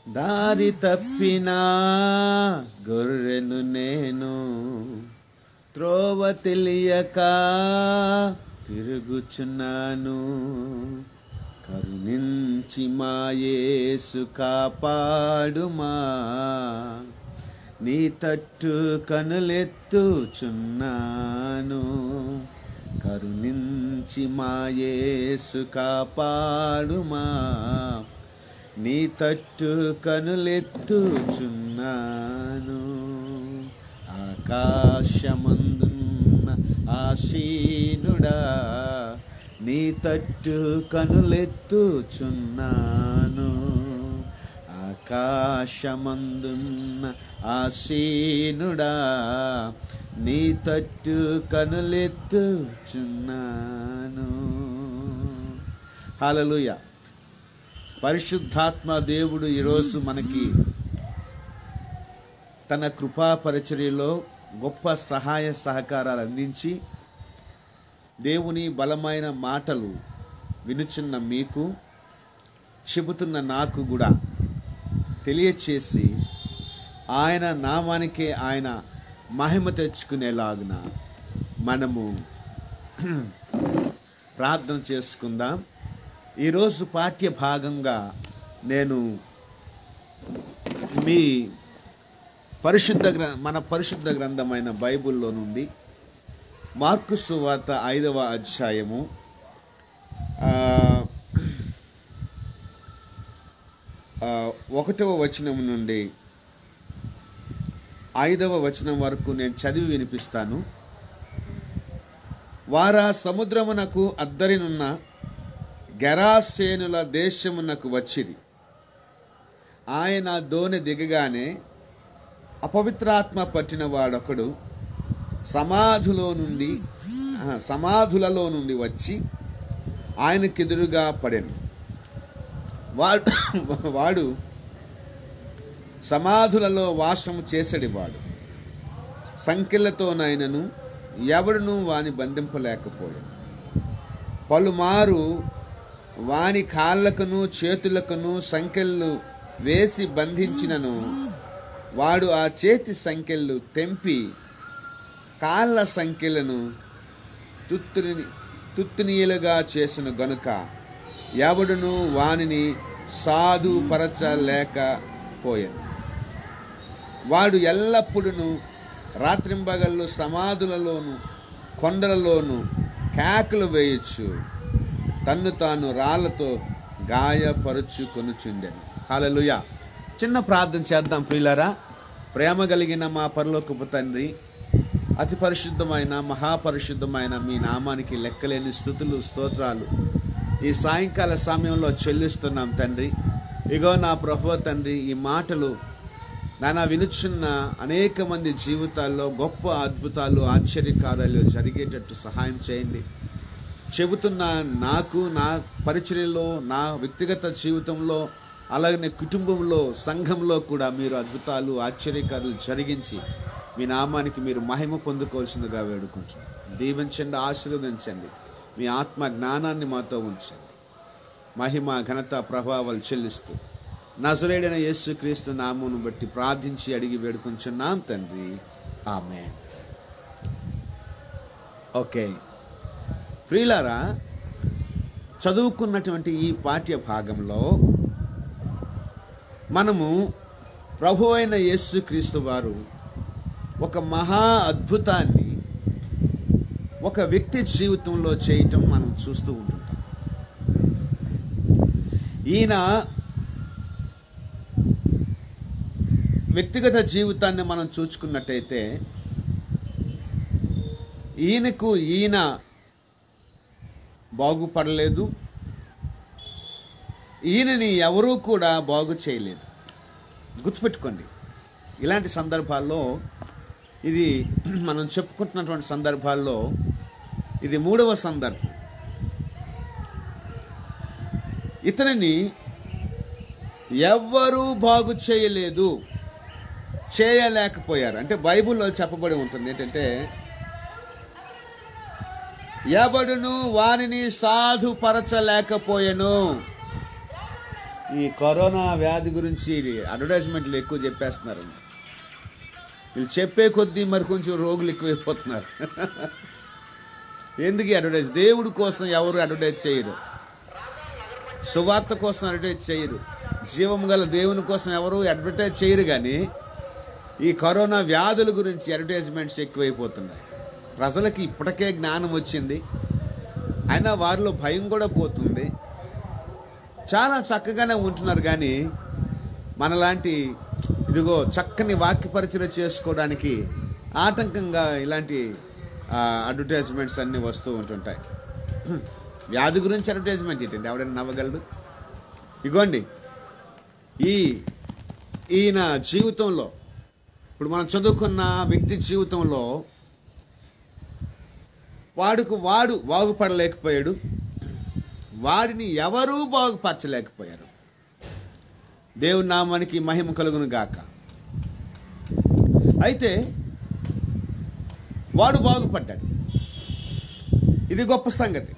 దారి తప్పిన గొర్రెను నేను త్రోవ తెలియక తిరుగుచున్నాను కరుణించి మా యేసు కాపాడుమా నీ తట్టు కనులెత్తుచున్నాను కరుణించి మా యేసు కాపాడుమా నీ తట్టు కనులెత్తుచున్నాను ఆకాశమందున్న ఆశీనుడా నీ తట్టు కనులెత్తుచున్నాను ఆకాశమందున్న ఆసీనుడా నీ తట్టు కనులెత్తుచున్నాను హల్లెలూయా పరిశుద్ధాత్మ దేవుడు ఈరోజు మనకి తన కృపా పరిచర్యలో గొప్ప సహాయ సహకారాలు అందించి దేవుని బలమైన మాటలు వినుచున్న మీకు చెబుతున్న నాకు కూడా తెలియచేసి ఆయన నామానికే ఆయన మహిమ తెచ్చుకునేలాగున మనము ప్రార్థన చేసుకుందాం ఈరోజు పాఠ్య భాగంగా నేను మీ పరిశుద్ధ గ్ర మన పరిశుద్ధ గ్రంథమైన బైబిల్లో నుండి మార్కు సువార్త ఐదవ అధ్యాయము ఆ, ఆ, ఒకటవ వచనం నుండి ఐదవ వచనం వరకు నేను చదివి వినిపిస్తాను వారా సముద్రమునకు అద్దరినున్న గెరాసేనుల దేశమునకు వచ్చిరి ఆయన దోణి దిగగానే అపవిత్రాత్మ పట్టిన వాడొకడు సమాధులో నుండి ఆహా, సమాధులలో నుండి వచ్చి ఆయనకెదురుగా పడెను వాడు వాడు సమాధులలో వాసము చేసడివాడు సంఖ్యలతోనైనను ఎవడును వాని బంధింపలేకపోయాను పలుమారు వాని కాళ్ళకును చేతులకును సంఖ్యలు వేసి బంధించినను వాడు ఆ చేతి సంఖ్యలు తెంపి కాళ్ళ సంఖ్యలను తుత్తుని తుత్తునీయులుగా చేసిన గనుక ఎవడును వానిని సాధుపరచలేకపోయాను వాడు ఎల్లప్పుడూ రాత్రింబగళ్ళు సమాధులలోను కొండలలోను కేకలు వేయచ్చు తన్ను తాను రాళ్లతో గాయపరుచుకొనుచుండెను హల్లెలూయా చిన్న ప్రార్థన చేద్దాం ప్రియులారా ప్రేమ కలిగిన మా పరలోకపు తండ్రి అతి పరిశుద్ధమైన మహాపరిశుద్ధమైన మీ నామానికి లెక్కలేని స్థుతులు స్తోత్రాలు ఈ సాయంకాల సమయంలో చెల్లిస్తున్నాం తండ్రి ఇగో నా ప్రభు తండ్రి ఈ మాటలు నానా వినుచున్న అనేక మంది జీవితాల్లో గొప్ప అద్భుతాలు ఆశ్చర్యకార్యాలు జరిగేటట్టు సహాయం చేయండి చెబుతున్న నాకు నా పరిచర్యలో నా వ్యక్తిగత జీవితంలో అలాగనే కుటుంబంలో సంఘంలో కూడా మీరు అద్భుతాలు ఆశ్చర్యకారులు జరిగించి మీ నామానికి మీరు మహిమ పొందుకోవాల్సిందిగా వేడుకుంటున్నాం దీవించండి ఆశీర్వదించండి మీ ఆత్మ జ్ఞానాన్ని మాతో ఉంచండి మహిమ ఘనత ప్రభావాలు చెల్లిస్తూ నజరేడైన యేసుక్రీస్తు నామమును బట్టి ప్రార్థించి అడిగి వేడుకుంటున్నాం తండ్రి ఆమె ఓకే ప్రియులారా చదువుకున్నటువంటి ఈ పాఠ్య భాగంలో మనము ప్రభు అయిన యేసుక్రీస్తు వారు ఒక మహా అద్భుతాన్ని ఒక వ్యక్తి జీవితంలో చేయటం మనం చూస్తూ ఉంటుంటాం ఈయన వ్యక్తిగత జీవితాన్ని మనం చూసుకున్నట్టయితే ఈయనకు ఈయన బాగుపడలేదు ఈయనని ఎవరూ కూడా బాగు చేయలేదు గుర్తుపెట్టుకోండి ఇలాంటి సందర్భాల్లో ఇది మనం చెప్పుకుంటున్నటువంటి సందర్భాల్లో ఇది మూడవ సందర్భం ఇతనిని ఎవ్వరూ బాగు చేయలేదు చేయలేకపోయారు అంటే బైబిల్లో చెప్పబడి ఉంటుంది ఏంటంటే ఎవడును వారిని సాధుపరచలేకపోయెను ఈ కరోనా వ్యాధి గురించి అడ్వర్టైజ్మెంట్లు ఎక్కువ చెప్పేస్తున్నారు వీళ్ళు చెప్పే కొద్దీ మరి కొంచెం రోగులు ఎక్కువైపోతున్నారు ఎందుకు ఈ అడ్వర్టైజ్ దేవుడి కోసం ఎవరు అడ్వర్టైజ్ చేయరు సువార్త కోసం అడ్వర్టైజ్ చేయరు జీవం గల దేవుని కోసం ఎవరు అడ్వర్టైజ్ చేయరు కానీ ఈ కరోనా వ్యాధుల గురించి అడ్వర్టైజ్మెంట్స్ ఎక్కువైపోతున్నాయి ప్రజలకి ఇప్పటికే జ్ఞానం వచ్చింది అయినా వారిలో భయం కూడా పోతుంది చాలా చక్కగానే ఉంటున్నారు కానీ మనలాంటి ఇదిగో చక్కని వాక్య పరిచయం చేసుకోవడానికి ఆటంకంగా ఇలాంటి అడ్వర్టైజ్మెంట్స్ అన్నీ వస్తూ ఉంటుంటాయి వ్యాధి గురించి అడ్వర్టైజ్మెంట్ ఏంటండి ఎవడైనా నవ్వగలడు ఇగోండి ఈ ఈయన జీవితంలో ఇప్పుడు మనం చదువుకున్న వ్యక్తి జీవితంలో వాడుకు వాడు బాగుపడలేకపోయాడు వాడిని ఎవరూ బాగుపరచలేకపోయారు దేవుని నామానికి మహిమ కలుగును గాక అయితే వాడు బాగుపడ్డాడు ఇది గొప్ప సంగతి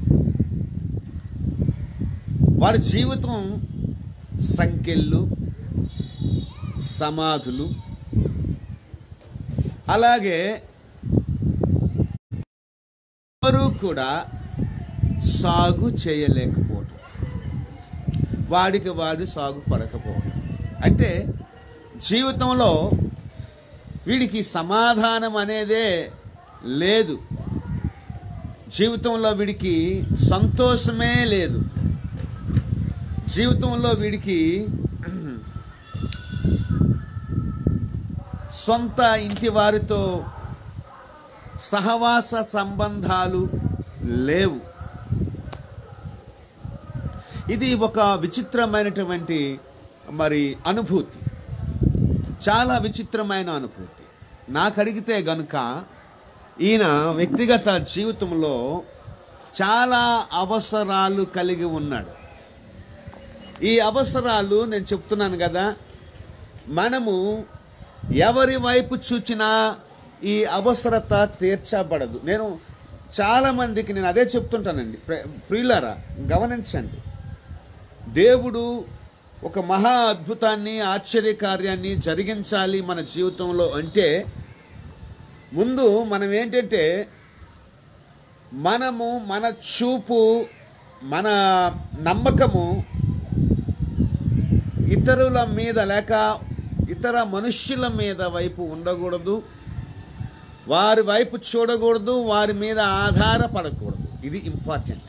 వాడి జీవితం సంఖ్యలు సమాధులు అలాగే ఎవరు కూడా సాగు చేయలేకపోవడం వాడికి వాడు సాగు పడకపోవడం అంటే జీవితంలో వీడికి సమాధానం అనేదే లేదు జీవితంలో వీడికి సంతోషమే లేదు జీవితంలో వీడికి సొంత ఇంటి వారితో సహవాస సంబంధాలు లేవు ఇది ఒక విచిత్రమైనటువంటి మరి అనుభూతి చాలా విచిత్రమైన అనుభూతి నాకు అడిగితే గనుక ఈయన వ్యక్తిగత జీవితంలో చాలా అవసరాలు కలిగి ఉన్నాడు ఈ అవసరాలు నేను చెప్తున్నాను కదా మనము ఎవరి వైపు చూచినా ఈ అవసరత తీర్చబడదు నేను చాలామందికి నేను అదే చెప్తుంటానండి ప్ర- ప్రియులారా గమనించండి దేవుడు ఒక మహా అద్భుతాన్ని ఆశ్చర్యకార్యాన్ని జరిగించాలి మన జీవితంలో అంటే ముందు మనం ఏంటంటే మనము మన చూపు మన నమ్మకము ఇతరుల మీద లేక ఇతర మనుష్యుల మీద వైపు ఉండకూడదు వారి వైపు చూడకూడదు వారి మీద ఆధారపడకూడదు ఇది ఇంపార్టెంట్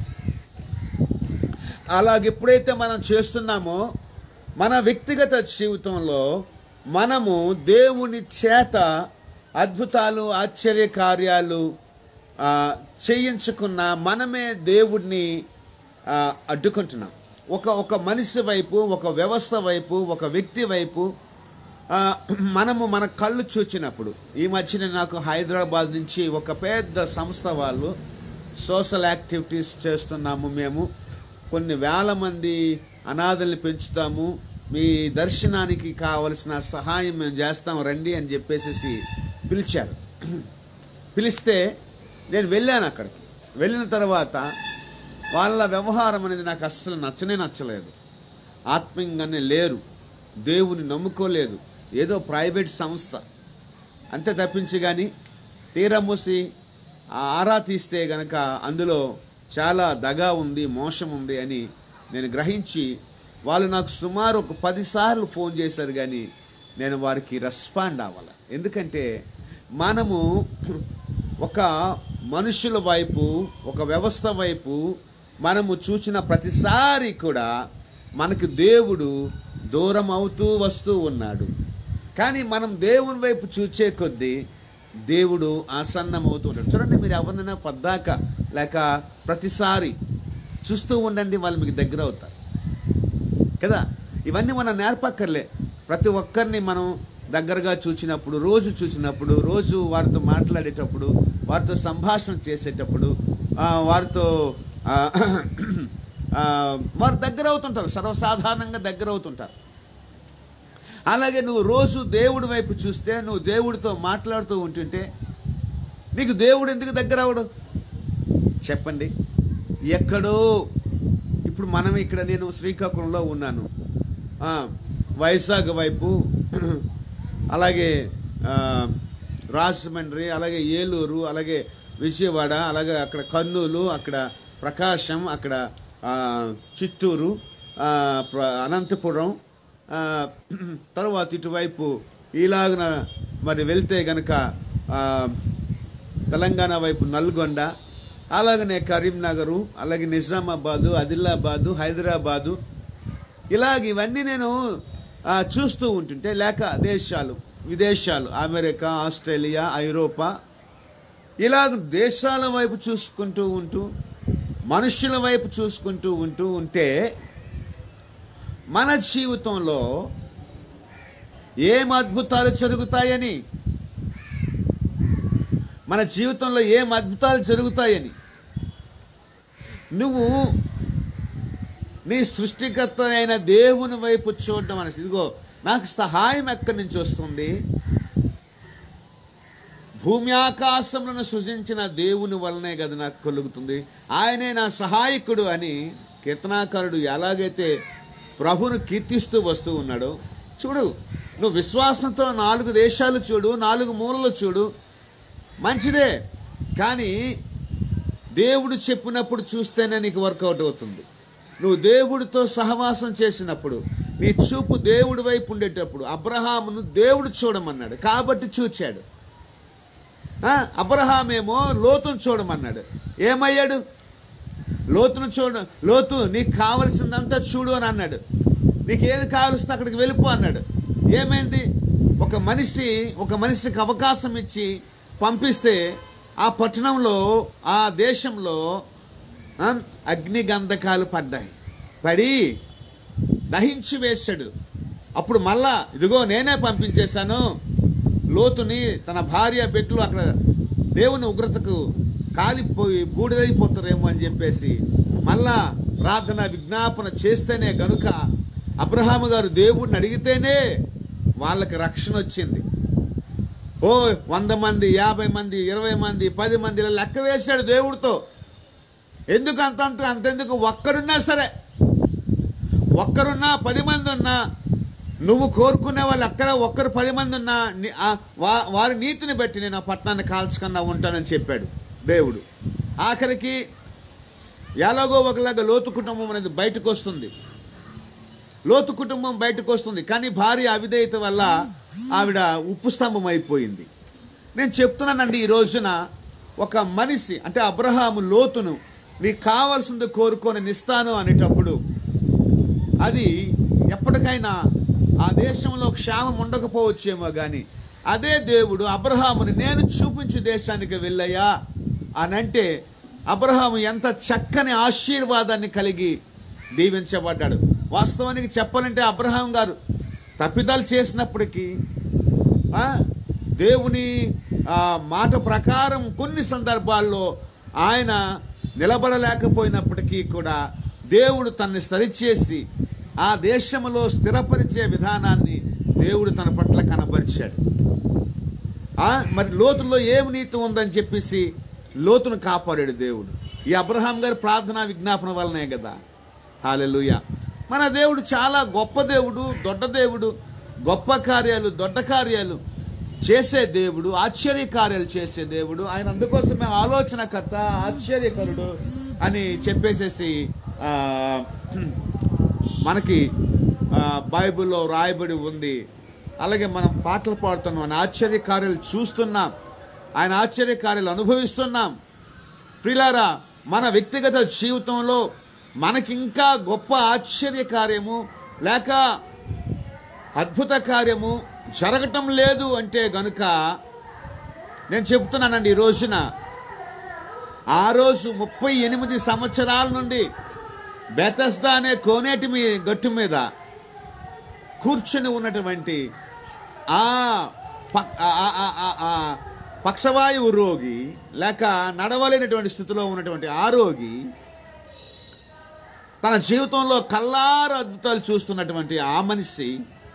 అలాగ ఎప్పుడైతే మనం చేస్తున్నామో మన వ్యక్తిగత జీవితంలో మనము దేవుని చేత అద్భుతాలు ఆశ్చర్య కార్యాలు ఆ, చేయించుకున్న మనమే దేవుడిని ఆ, అడ్డుకుంటున్నాం ఒక ఒక మనిషి వైపు ఒక వ్యవస్థ వైపు ఒక వ్యక్తి వైపు ఆ, మనము మన కళ్ళు చూచినప్పుడు ఈ మధ్యన నాకు హైదరాబాద్ నుంచి ఒక పెద్ద సంస్థ వాళ్ళు సోషల్ యాక్టివిటీస్ చేస్తున్నాము మేము కొన్ని వేల మంది అనాథల్ని పెంచుతాము మీ దర్శనానికి కావలసిన సహాయం మేము చేస్తాం రండి అని చెప్పేసి పిలిచారు పిలిస్తే నేను వెళ్ళాను అక్కడికి వెళ్ళిన తర్వాత వాళ్ళ వ్యవహారం అనేది నాకు అస్సలు నచ్చనే నచ్చలేదు ఆత్మీయంగానే లేరు దేవుని నమ్ముకోలేదు ఏదో ప్రైవేట్ సంస్థ అంతే తప్పించి కానీ తీరా మూసి ఆ ఆరా తీస్తే గనక అందులో చాలా దగా ఉంది మోసం ఉంది అని నేను గ్రహించి వాళ్ళు నాకు సుమారు ఒక పదిసార్లు ఫోన్ చేశారు కానీ నేను వారికి రెస్పాండ్ అవ్వాలి ఎందుకంటే మనము ఒక మనుషుల వైపు ఒక వ్యవస్థ వైపు మనము చూసిన ప్రతిసారి కూడా మనకు దేవుడు దూరం అవుతూ వస్తూ ఉన్నాడు కానీ మనం దేవుని వైపు చూచే కొద్దీ దేవుడు ఆసన్నమవుతూ ఉంటాడు చూడండి మీరు ఎవరినైనా పద్దాక లేక ప్రతిసారి చూస్తూ ఉండండి వాళ్ళు మీకు దగ్గర అవుతారు కదా ఇవన్నీ మనం నేర్పక్కర్లే ప్రతి ఒక్కరిని మనం దగ్గరగా చూచినప్పుడు రోజు చూసినప్పుడు రోజు వారితో మాట్లాడేటప్పుడు వారితో సంభాషణ చేసేటప్పుడు ఆ, వారితో ఆ, ఆ, వారు దగ్గర అవుతుంటారు సర్వసాధారణంగా దగ్గర అవుతుంటారు అలాగే నువ్వు రోజు దేవుడి వైపు చూస్తే నువ్వు దేవుడితో మాట్లాడుతూ ఉంటుంటే నీకు దేవుడు ఎందుకు దగ్గర అవడు చెప్పండి ఎక్కడో ఇప్పుడు మనం ఇక్కడ నేను శ్రీకాకుళంలో ఉన్నాను ఆ, వైజాగ్ వైపు అలాగే ఆ, రాజమండ్రి అలాగే ఏలూరు అలాగే విజయవాడ అలాగే అక్కడ కర్నూలు అక్కడ ప్రకాశం అక్కడ ఆ, చిత్తూరు ఆ, ప్ర- అనంతపురం ఆ, తర్వాత ఇటువైపు ఇలాగున మరి వెళ్తే గనక ఆ, తెలంగాణ వైపు నల్గొండ అలాగనే కరీంనగరు అలాగే నిజామాబాదు ఆదిలాబాదు హైదరాబాదు ఇలాగ ఇవన్నీ నేను ఆ, చూస్తూ ఉంటుంటే లేక దేశాలు విదేశాలు అమెరికా ఆస్ట్రేలియా ఐరోపా ఇలాగ దేశాల వైపు చూసుకుంటూ ఉంటూ మనుషుల వైపు చూసుకుంటూ ఉంటూ ఉంటే మన జీవితంలో ఏం అద్భుతాలు జరుగుతాయని మన జీవితంలో ఏం అద్భుతాలు జరుగుతాయని నువ్వు నీ సృష్టికర్త అయిన దేవుని వైపు చూడడం అనేసి ఇదిగో నాకు సహాయం ఎక్కడి నుంచి వస్తుంది భూమి ఆకాశములను సృజించిన దేవుని వలనే కదా నాకు కలుగుతుంది ఆయనే నా సహాయకుడు అని కీర్తనాకారుడు ఎలాగైతే ప్రభును కీర్తిస్తూ వస్తూ ఉన్నాడో చూడు నువ్వు విశ్వాసంతో నాలుగు దేశాలు చూడు నాలుగు మూలలు చూడు మంచిదే కానీ దేవుడు చెప్పినప్పుడు చూస్తేనే నీకు వర్కౌట్ అవుతుంది నువ్వు దేవుడితో సహవాసం చేసినప్పుడు నీ చూపు దేవుడి వైపు ఉండేటప్పుడు అబ్రహామును దేవుడు చూడమన్నాడు కాబట్టి చూచాడు ఆ, అబ్రహామేమో లోతును చూడమన్నాడు ఏమయ్యాడు లోతును చూడ లోతు నీకు కావలసిందంతా చూడు అని అన్నాడు నీకు ఏది కావలసిందో అక్కడికి వెళ్ళిపో అన్నాడు ఏమైంది ఒక మనిషి ఒక మనిషికి అవకాశం ఇచ్చి పంపిస్తే ఆ పట్టణంలో ఆ దేశంలో ఆ, అగ్ని గంధకాలు పడ్డాయి పడి దహించి వేశాడు అప్పుడు మళ్ళా ఇదిగో నేనే పంపించేశాను లోతుని తన భార్య బిడ్డలు అక్కడ దేవుని ఉగ్రతకు కాలిపోయి బూడిదైపోతారేమో అని చెప్పేసి మళ్ళా ప్రార్థన విజ్ఞాపన చేస్తేనే గనుక అబ్రహాము గారు దేవుడిని అడిగితేనే వాళ్ళకి రక్షణ వచ్చింది ఓ వంద మంది యాభై మంది ఇరవై మంది పది మంది ఇలా లెక్క వేశాడు దేవుడితో ఎందుకు అంతంత అంతెందుకు ఒక్కడున్నా సరే ఒక్కరున్నా పది మంది ఉన్నా నువ్వు కోరుకునే వాళ్ళు అక్కడ ఒక్కరు పది మంది ఉన్నా ని- ఆ వా- వారి నీతిని బట్టి నేను ఆ పట్టణాన్ని కాల్చకుండా ఉంటానని చెప్పాడు దేవుడు ఆఖరికి ఎలాగో ఒకలాగా లోతు కుటుంబం అనేది బయటకు వస్తుంది లోతు కుటుంబం బయటకు వస్తుంది కానీ భార్య అవిధేయత వల్ల ఆవిడ ఉప్పు స్తంభం అయిపోయింది నేను చెప్తున్నానండి ఈ రోజున ఒక మనిషి అంటే అబ్రహాము లోతును నీకు కావాల్సింది కోరుకొని నిస్తాను అనేటప్పుడు అది ఎప్పటికైనా ఆ దేశంలో క్షేమం ఉండకపోవచ్చేమో కానీ అదే దేవుడు అబ్రహాముని నేను చూపించు దేశానికి వెళ్ళయ్యా అని అంటే అబ్రహాము ఎంత చక్కని ఆశీర్వాదాన్ని కలిగి దీవించబడ్డాడు వాస్తవానికి చెప్పాలంటే అబ్రహాం గారు తప్పిదాలు చేసినప్పటికీ ఆ, దేవుని ఆ, మాట ప్రకారం కొన్ని సందర్భాల్లో ఆయన నిలబడలేకపోయినప్పటికీ కూడా దేవుడు తనని సరిచేసి ఆ దేశంలో స్థిరపరిచే విధానాన్ని దేవుడు తన పట్ల కనపరిచాడు ఆ, మరి లోతులో ఏమి నీతి ఉందని చెప్పేసి లోతును కాపాడాడు దేవుడు ఈ అబ్రహాం గారి ప్రార్థనా విజ్ఞాపన వలనే కదా హాలెలుయ మన దేవుడు చాలా గొప్ప దేవుడు దొడ్డ దేవుడు గొప్ప కార్యాలు దొడ్డ కార్యాలు చేసే దేవుడు ఆశ్చర్య కార్యాలు చేసే దేవుడు ఆయన అందుకోసమే ఆలోచనకర్త ఆశ్చర్యకరుడు అని చెప్పేసేసి ఆ, మనకి ఆ, బైబిల్లో రాయబడి ఉంది అలాగే మనం పాటలు పాడుతున్నాం ఆయన ఆశ్చర్య కార్యాలు చూస్తున్నాం ఆయన ఆశ్చర్య కార్యాలు అనుభవిస్తున్నాం ప్రిలారా మన వ్యక్తిగత జీవితంలో మనకింకా గొప్ప ఆశ్చర్య కార్యము లేక అద్భుత కార్యము జరగటం లేదు అంటే గనుక నేను చెప్తున్నానండి ఈ రోజున ఆ రోజు ముప్పై ఎనిమిది సంవత్సరాల నుండి బెతస్దా అనే కోనేటి మీ గట్టు మీద కూర్చుని ఉన్నటువంటి ఆ ప- ఆ- ఆ- ఆ- ఆ- ఆ పక్షవాయువు రోగి లేక నడవలేనటువంటి స్థితిలో ఉన్నటువంటి ఆ రోగి తన జీవితంలో కల్లారు అద్భుతాలు చూస్తున్నటువంటి ఆ మనిషి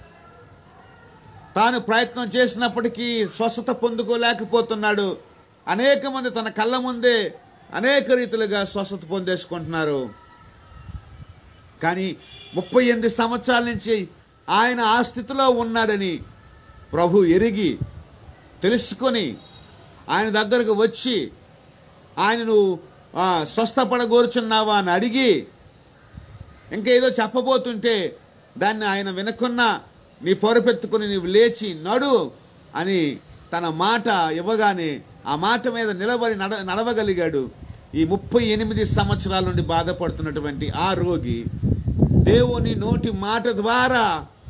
తాను ప్రయత్నం చేసినప్పటికీ స్వస్థత పొందుకోలేకపోతున్నాడు అనేక మంది తన కళ్ళ ముందే అనేక రీతిలుగా స్వస్థత పొందేసుకుంటున్నారు కానీ ముప్పై ఎనిమిది సంవత్సరాల నుంచి ఆయన ఆ స్థితిలో ఉన్నాడని ప్రభు ఎరిగి తెలుసుకొని ఆయన దగ్గరకు వచ్చి ఆయనను ఆ, స్వస్థపడగోరుచున్నావా అని అడిగి ఇంకేదో చెప్పబోతుంటే దాన్ని ఆయన వినకున్నా నీ పొరపెత్తుకుని నీవు లేచి నడు అని తన మాట ఇవ్వగానే ఆ మాట మీద నిలబడి నడ నడవగలిగాడు ఈ ముప్పై ఎనిమిది సంవత్సరాల నుండి బాధపడుతున్నటువంటి ఆ రోగి దేవుని నోటి మాట ద్వారా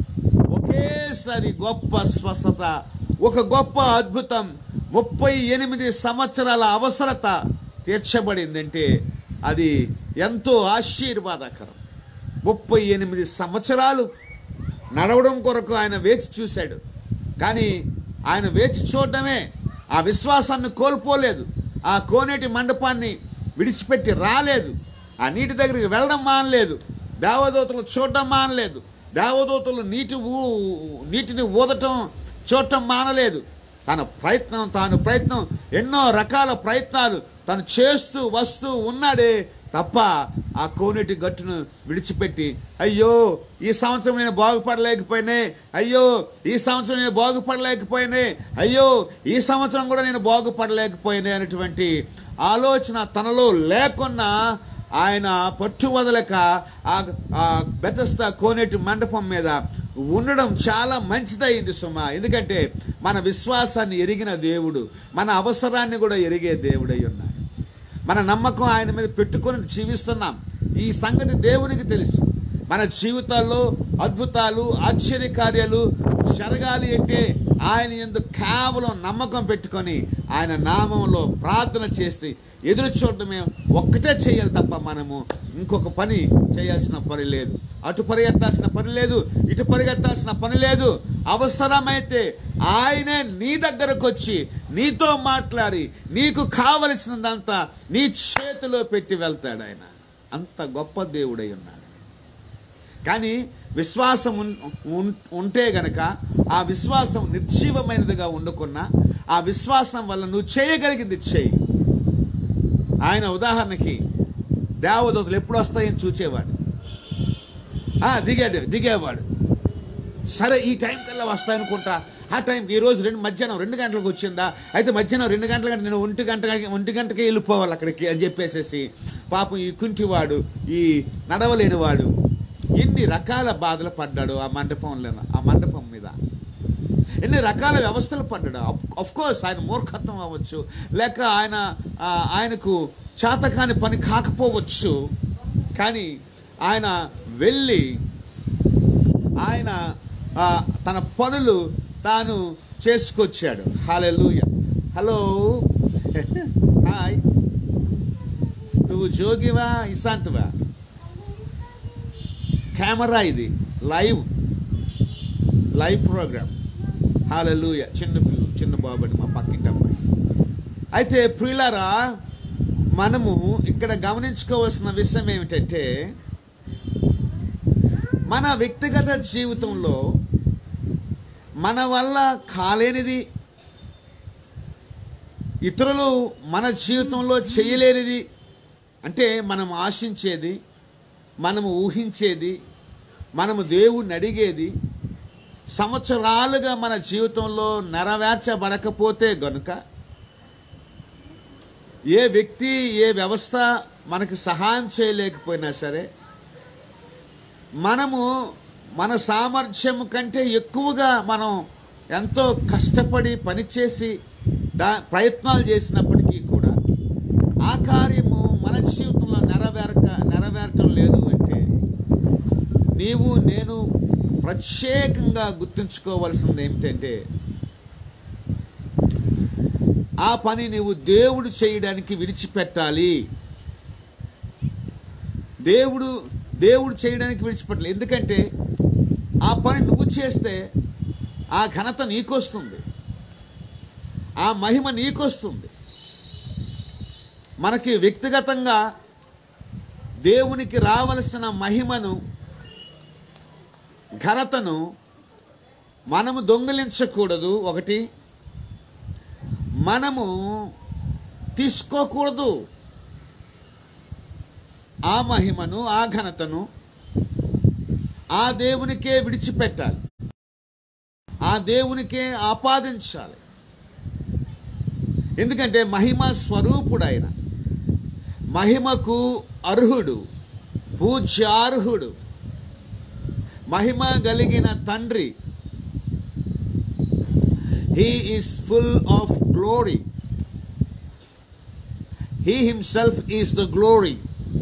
ఒకేసారి గొప్ప స్వస్థత ఒక గొప్ప అద్భుతం ముప్పై ఎనిమిది సంవత్సరాల అవసరత తీర్చబడిందంటే అది ఎంతో ఆశీర్వాదకరం ముప్పై ఎనిమిది సంవత్సరాలు నడవడం కొరకు ఆయన వేచి చూశాడు కానీ ఆయన వేచి చూడడమే ఆ విశ్వాసాన్ని కోల్పోలేదు ఆ కోనేటి మండపాన్ని విడిచిపెట్టి రాలేదు ఆ నీటి దగ్గరికి వెళ్ళడం మానలేదు దేవదూతలు చూడడం మానలేదు దేవదూతలు నీటి ఊ నీటిని ఊదటం చూడటం మానలేదు తన ప్రయత్నం తాను ప్రయత్నం ఎన్నో రకాల ప్రయత్నాలు తను చేస్తూ వస్తూ ఉన్నాడే తప్ప ఆ కోనేటి గట్టును విడిచిపెట్టి అయ్యో ఈ సంవత్సరం నేను బాగుపడలేకపోయినే అయ్యో ఈ సంవత్సరం నేను బాగుపడలేకపోయినే అయ్యో ఈ సంవత్సరం కూడా నేను బాగుపడలేకపోయినే అనేటువంటి ఆలోచన తనలో లేకున్నా ఆయన పట్టు వదలక ఆ ఆ బెతస్త కోనేటి మండపం మీద ఉండడం చాలా మంచిదయింది సుమ ఎందుకంటే మన విశ్వాసాన్ని ఎరిగిన దేవుడు మన అవసరాన్ని కూడా ఎరిగే దేవుడై ఉన్నాడు మన నమ్మకం ఆయన మీద పెట్టుకొని జీవిస్తున్నాం ఈ సంగతి దేవునికి తెలుసు మన జీవితాల్లో అద్భుతాలు ఆశ్చర్యకార్యాలు జరగాలి అంటే ఆయన ఎందుకు కేవలం నమ్మకం పెట్టుకొని ఆయన నామంలో ప్రార్థన చేసి ఎదురు చూడటమే ఒక్కటే చేయాలి తప్ప మనము ఇంకొక పని చేయాల్సిన పని లేదు అటు పరిగెత్తాల్సిన పని లేదు ఇటు పరిగెత్తాల్సిన పని లేదు అవసరమైతే ఆయనే నీ దగ్గరకు వచ్చి నీతో మాట్లాడి నీకు కావలసినదంతా నీ చేతిలో పెట్టి వెళ్తాడు ఆయన అంత గొప్ప దేవుడై ఉన్నాడు కానీ విశ్వాసం ఉన్- ఉన్- ఉంటే గనక ఆ విశ్వాసం నిర్జీవమైనదిగా ఉండకున్నా ఆ విశ్వాసం వల్ల నువ్వు చేయగలిగింది చేయి ఆయన ఉదాహరణకి దేవదూతలు ఎప్పుడు వస్తాయని చూచేవాడు ఆ, దిగాడు దిగేవాడు సరే ఈ టైం కల్లా వస్తాయనుకుంటా ఆ టైంకి ఈ రోజు రెండు మధ్యాహ్నం రెండు గంటలకు వచ్చిందా అయితే మధ్యాహ్నం రెండు గంటల కంటే నేను ఒంటి గంట ఒంటి గంటకే వెళ్ళిపోవాలి అక్కడికి అని చెప్పేసేసి పాపం ఈ కుంటివాడు ఈ నడవలేనివాడు ఎన్ని రకాల బాధలు పడ్డాడు ఆ మండపంలో ఆ మండపం మీద ఎన్ని రకాల వ్యవస్థలు పడ్డాడు అఫ్ కోర్స్ ఆయన మూర్ఖత్వం అవ్వచ్చు లేక ఆయన ఆ, ఆయనకు చేతకాని పని కాకపోవచ్చు కానీ ఆయన వెళ్ళి ఆయన ఆ, తన పనులు తాను చేసుకొచ్చాడు హలెలూయ హలో హాయ్ నువ్వు జోగివా ఇశాంతివా కెమెరా ఇది లైవ్ లైవ్ ప్రోగ్రామ్ హాలూయ చిన్న పిల్లలు చిన్న బాబడి మా పక్కింటి అమ్మాయి అయితే ప్రియులారా మనము ఇక్కడ గమనించుకోవాల్సిన విషయం ఏమిటంటే మన వ్యక్తిగత జీవితంలో మన వల్ల కాలేనిది ఇతరులు మన జీవితంలో చేయలేనిది అంటే మనం ఆశించేది మనము ఊహించేది మనము దేవుణ్ణి అడిగేది సంవత్సరాలుగా మన జీవితంలో నెరవేర్చబడకపోతే గనుక ఏ వ్యక్తి ఏ వ్యవస్థ మనకు సహాయం చేయలేకపోయినా సరే మనము మన సామర్థ్యం కంటే ఎక్కువగా మనం ఎంతో కష్టపడి పనిచేసి దా ప్రయత్నాలు చేసినప్పటికీ కూడా ఆ కార్యము మన జీవితంలో నెరవేరక నెరవేరటం లేదు అంటే నీవు నేను ప్రత్యేకంగా గుర్తుంచుకోవాల్సింది ఏమిటంటే ఆ పని నీవు దేవుడు చేయడానికి విడిచిపెట్టాలి దేవుడు దేవుడు చేయడానికి విడిచిపెట్టాలి ఎందుకంటే ఆ పని నువ్వు చేస్తే ఆ ఘనత నీకొస్తుంది ఆ మహిమ నీకొస్తుంది మనకి వ్యక్తిగతంగా దేవునికి రావలసిన మహిమను ఘనతను మనము దొంగిలించకూడదు ఒకటి మనము తీసుకోకూడదు ఆ మహిమను ఆ ఘనతను ఆ దేవునికే విడిచిపెట్టాలి ఆ దేవునికే ఆపాదించాలి ఎందుకంటే మహిమ స్వరూపుడు ఆయన మహిమకు అర్హుడు పూజ్యార్హుడు మహిమ కలిగిన తండ్రి he is full of glory he himself is the glory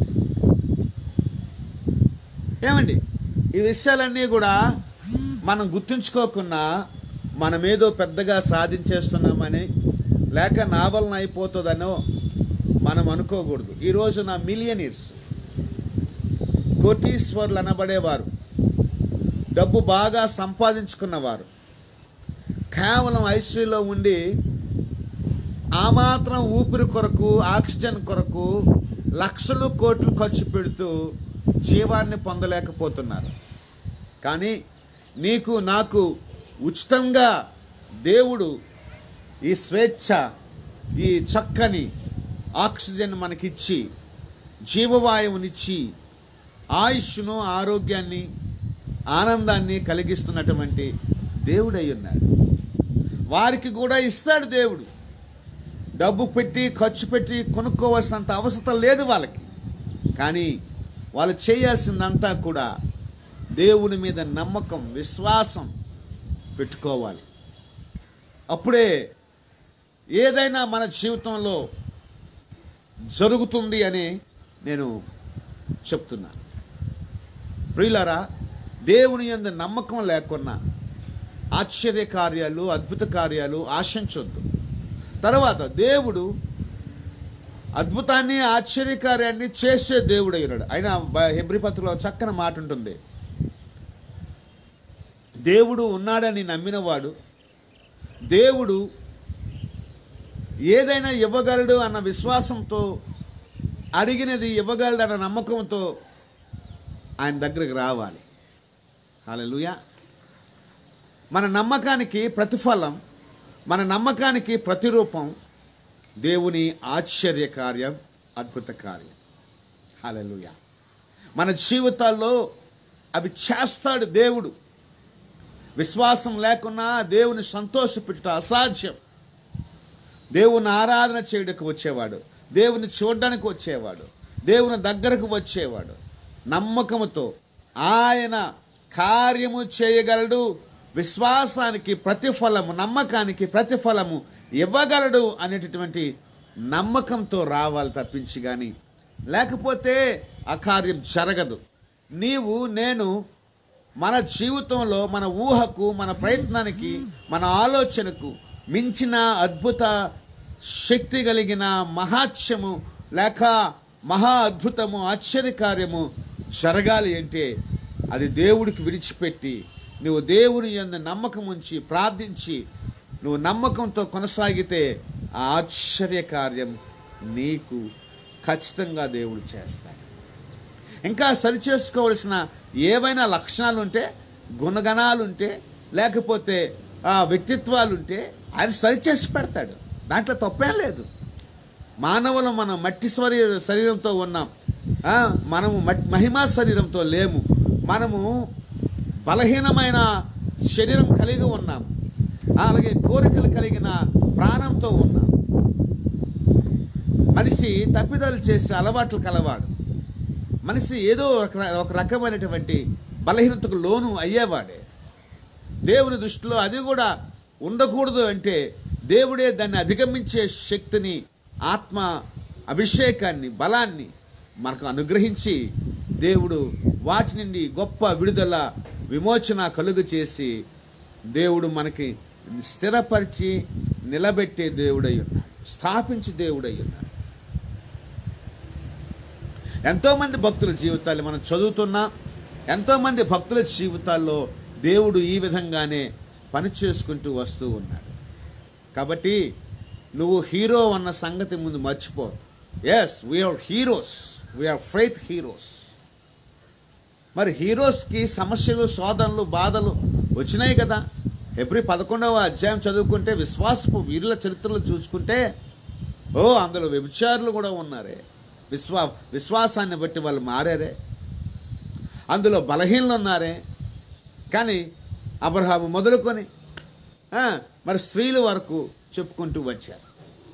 ఏమండి ఈ విషయాలన్నీ కూడా మనం గుర్తుంచుకోకుండా మనమేదో పెద్దగా సాధించేస్తున్నామని లేక నా వలన అయిపోతుందనో మనం అనుకోకూడదు ఈరోజు నా మిలియనీర్స్ కోటీశ్వర్లు అనబడేవారు డబ్బు బాగా సంపాదించుకున్నవారు కేవలం ఐసీయూలో ఉండి ఆ మాత్రం ఊపిరి కొరకు ఆక్సిజన్ కొరకు లక్షలు కోట్లు ఖర్చు పెడుతూ జీవాన్ని పొందలేకపోతున్నారు కానీ నీకు నాకు ఉచితంగా దేవుడు ఈ స్వేచ్ఛ ఈ చక్కని ఆక్సిజన్ మనకిచ్చి జీవవాయువునిచ్చి ఆయుష్ను ఆరోగ్యాన్ని ఆనందాన్ని కలిగిస్తున్నటువంటి దేవుడై ఉన్నాడు వారికి కూడా ఇస్తాడు దేవుడు డబ్బు పెట్టి ఖర్చు పెట్టి కొనుక్కోవాల్సినంత అవసరం లేదు వాళ్ళకి కానీ వాళ్ళు చేయాల్సిందంతా కూడా దేవుని మీద నమ్మకం విశ్వాసం పెట్టుకోవాలి అప్పుడే ఏదైనా మన జీవితంలో జరుగుతుంది అని నేను చెప్తున్నాను ప్రియులారా దేవుని యందు నమ్మకం లేకున్నా ఆశ్చర్య కార్యాలు అద్భుత కార్యాలు ఆశించొద్దు తర్వాత దేవుడు అద్భుతాన్ని ఆశ్చర్యకార్యాన్ని చేసే దేవుడు అయినాడు ఆయన హెబ్రి పత్రికలో చక్కని మాట ఉంటుంది దేవుడు ఉన్నాడని నమ్మినవాడు దేవుడు ఏదైనా ఇవ్వగలడు అన్న విశ్వాసంతో అడిగినది ఇవ్వగలడు అన్న నమ్మకంతో ఆయన దగ్గరికి రావాలి హల్లెలూయా మన నమ్మకానికి ప్రతిఫలం మన నమ్మకానికి ప్రతిరూపం దేవుని ఆశ్చర్య కార్యం అద్భుత కార్యం హల్లెలూయా మన జీవితాల్లో అవి చేస్తాడు దేవుడు విశ్వాసం లేకున్నా దేవుని సంతోషపెట్టుట అసాధ్యం దేవుని ఆరాధన చేయడానికి వచ్చేవాడు దేవుని చూడడానికి వచ్చేవాడు దేవుని దగ్గరకు వచ్చేవాడు నమ్మకముతో ఆయన కార్యము చేయగలడు విశ్వాసానికి ప్రతిఫలము నమ్మకానికి ప్రతిఫలము ఇవ్వగలడు అనేటటువంటి నమ్మకంతో రావాలి తప్పించి కానీ లేకపోతే ఆ కార్యం జరగదు నీవు నేను మన జీవితంలో మన ఊహకు మన ప్రయత్నానికి మన ఆలోచనకు మించిన అద్భుత శక్తి కలిగిన మహాత్యము లేక మహా అద్భుతము ఆశ్చర్యకార్యము జరగాలి అంటే అది దేవుడికి విడిచిపెట్టి నువ్వు దేవుని యందు నమ్మకం ఉంచి ప్రార్థించి నువ్వు నమ్మకంతో కొనసాగితే ఆ ఆశ్చర్య కార్యం నీకు ఖచ్చితంగా దేవుడు చేస్తాడు ఇంకా సరిచేసుకోవలసిన ఏవైనా లక్షణాలు ఉంటే గుణగణాలు ఉంటే లేకపోతే ఆ వ్యక్తిత్వాలు ఉంటే ఆయన సరిచేసి పెడతాడు దాంట్లో తప్పేం లేదు మానవులు మనం మట్టి శరీర శరీరంతో ఉన్నాం ఆ, మనము మట్- మహిమా శరీరంతో లేము మనము బలహీనమైన శరీరం కలిగి ఉన్నాం అలాగే కోరికలు కలిగిన ప్రాణంతో ఉన్నాం మనిషి తప్పిదాలు చేసే అలవాట్లు కలవాడు మనిషి ఏదో ఒక ర- ఒక రకమైనటువంటి బలహీనతకు లోను అయ్యేవాడే దేవుని దృష్టిలో అది కూడా ఉండకూడదు అంటే దేవుడే దాన్ని అధిగమించే శక్తిని ఆత్మ అభిషేకాన్ని బలాన్ని మనకు అనుగ్రహించి దేవుడు వాటి నుండి గొప్ప విడుదల విమోచన కలుగు చేసి దేవుడు మనకి స్థిరపరిచి నిలబెట్టే దేవుడై ఉన్నాడు స్థాపించి దేవుడై ఉన్నాడు ఎంతోమంది భక్తుల జీవితాలు మనం చదువుతున్నా ఎంతోమంది భక్తుల జీవితాల్లో దేవుడు ఈ విధంగానే పని చేసుకుంటూ వస్తూ ఉన్నాడు కాబట్టి నువ్వు హీరో అన్న సంగతి ముందు మర్చిపో yes we are heroes we are faith heroes మరి హీరోస్కి సమస్యలు శోధనలు బాధలు వచ్చినాయి కదా ఎప్పుడు పదకొండవ అధ్యాయం చదువుకుంటే విశ్వాసపు వీరుల చరిత్రలు చూసుకుంటే ఓ అందులో వ్యభిచారులు కూడా ఉన్నారే విశ్వా విశ్వాసాన్ని బట్టి వాళ్ళు మారారే అందులో బలహీనలు ఉన్నారే కానీ అబ్రహాము మొదలుకొని ఆ, మరి స్త్రీల వరకు చెప్పుకుంటూ వచ్చారు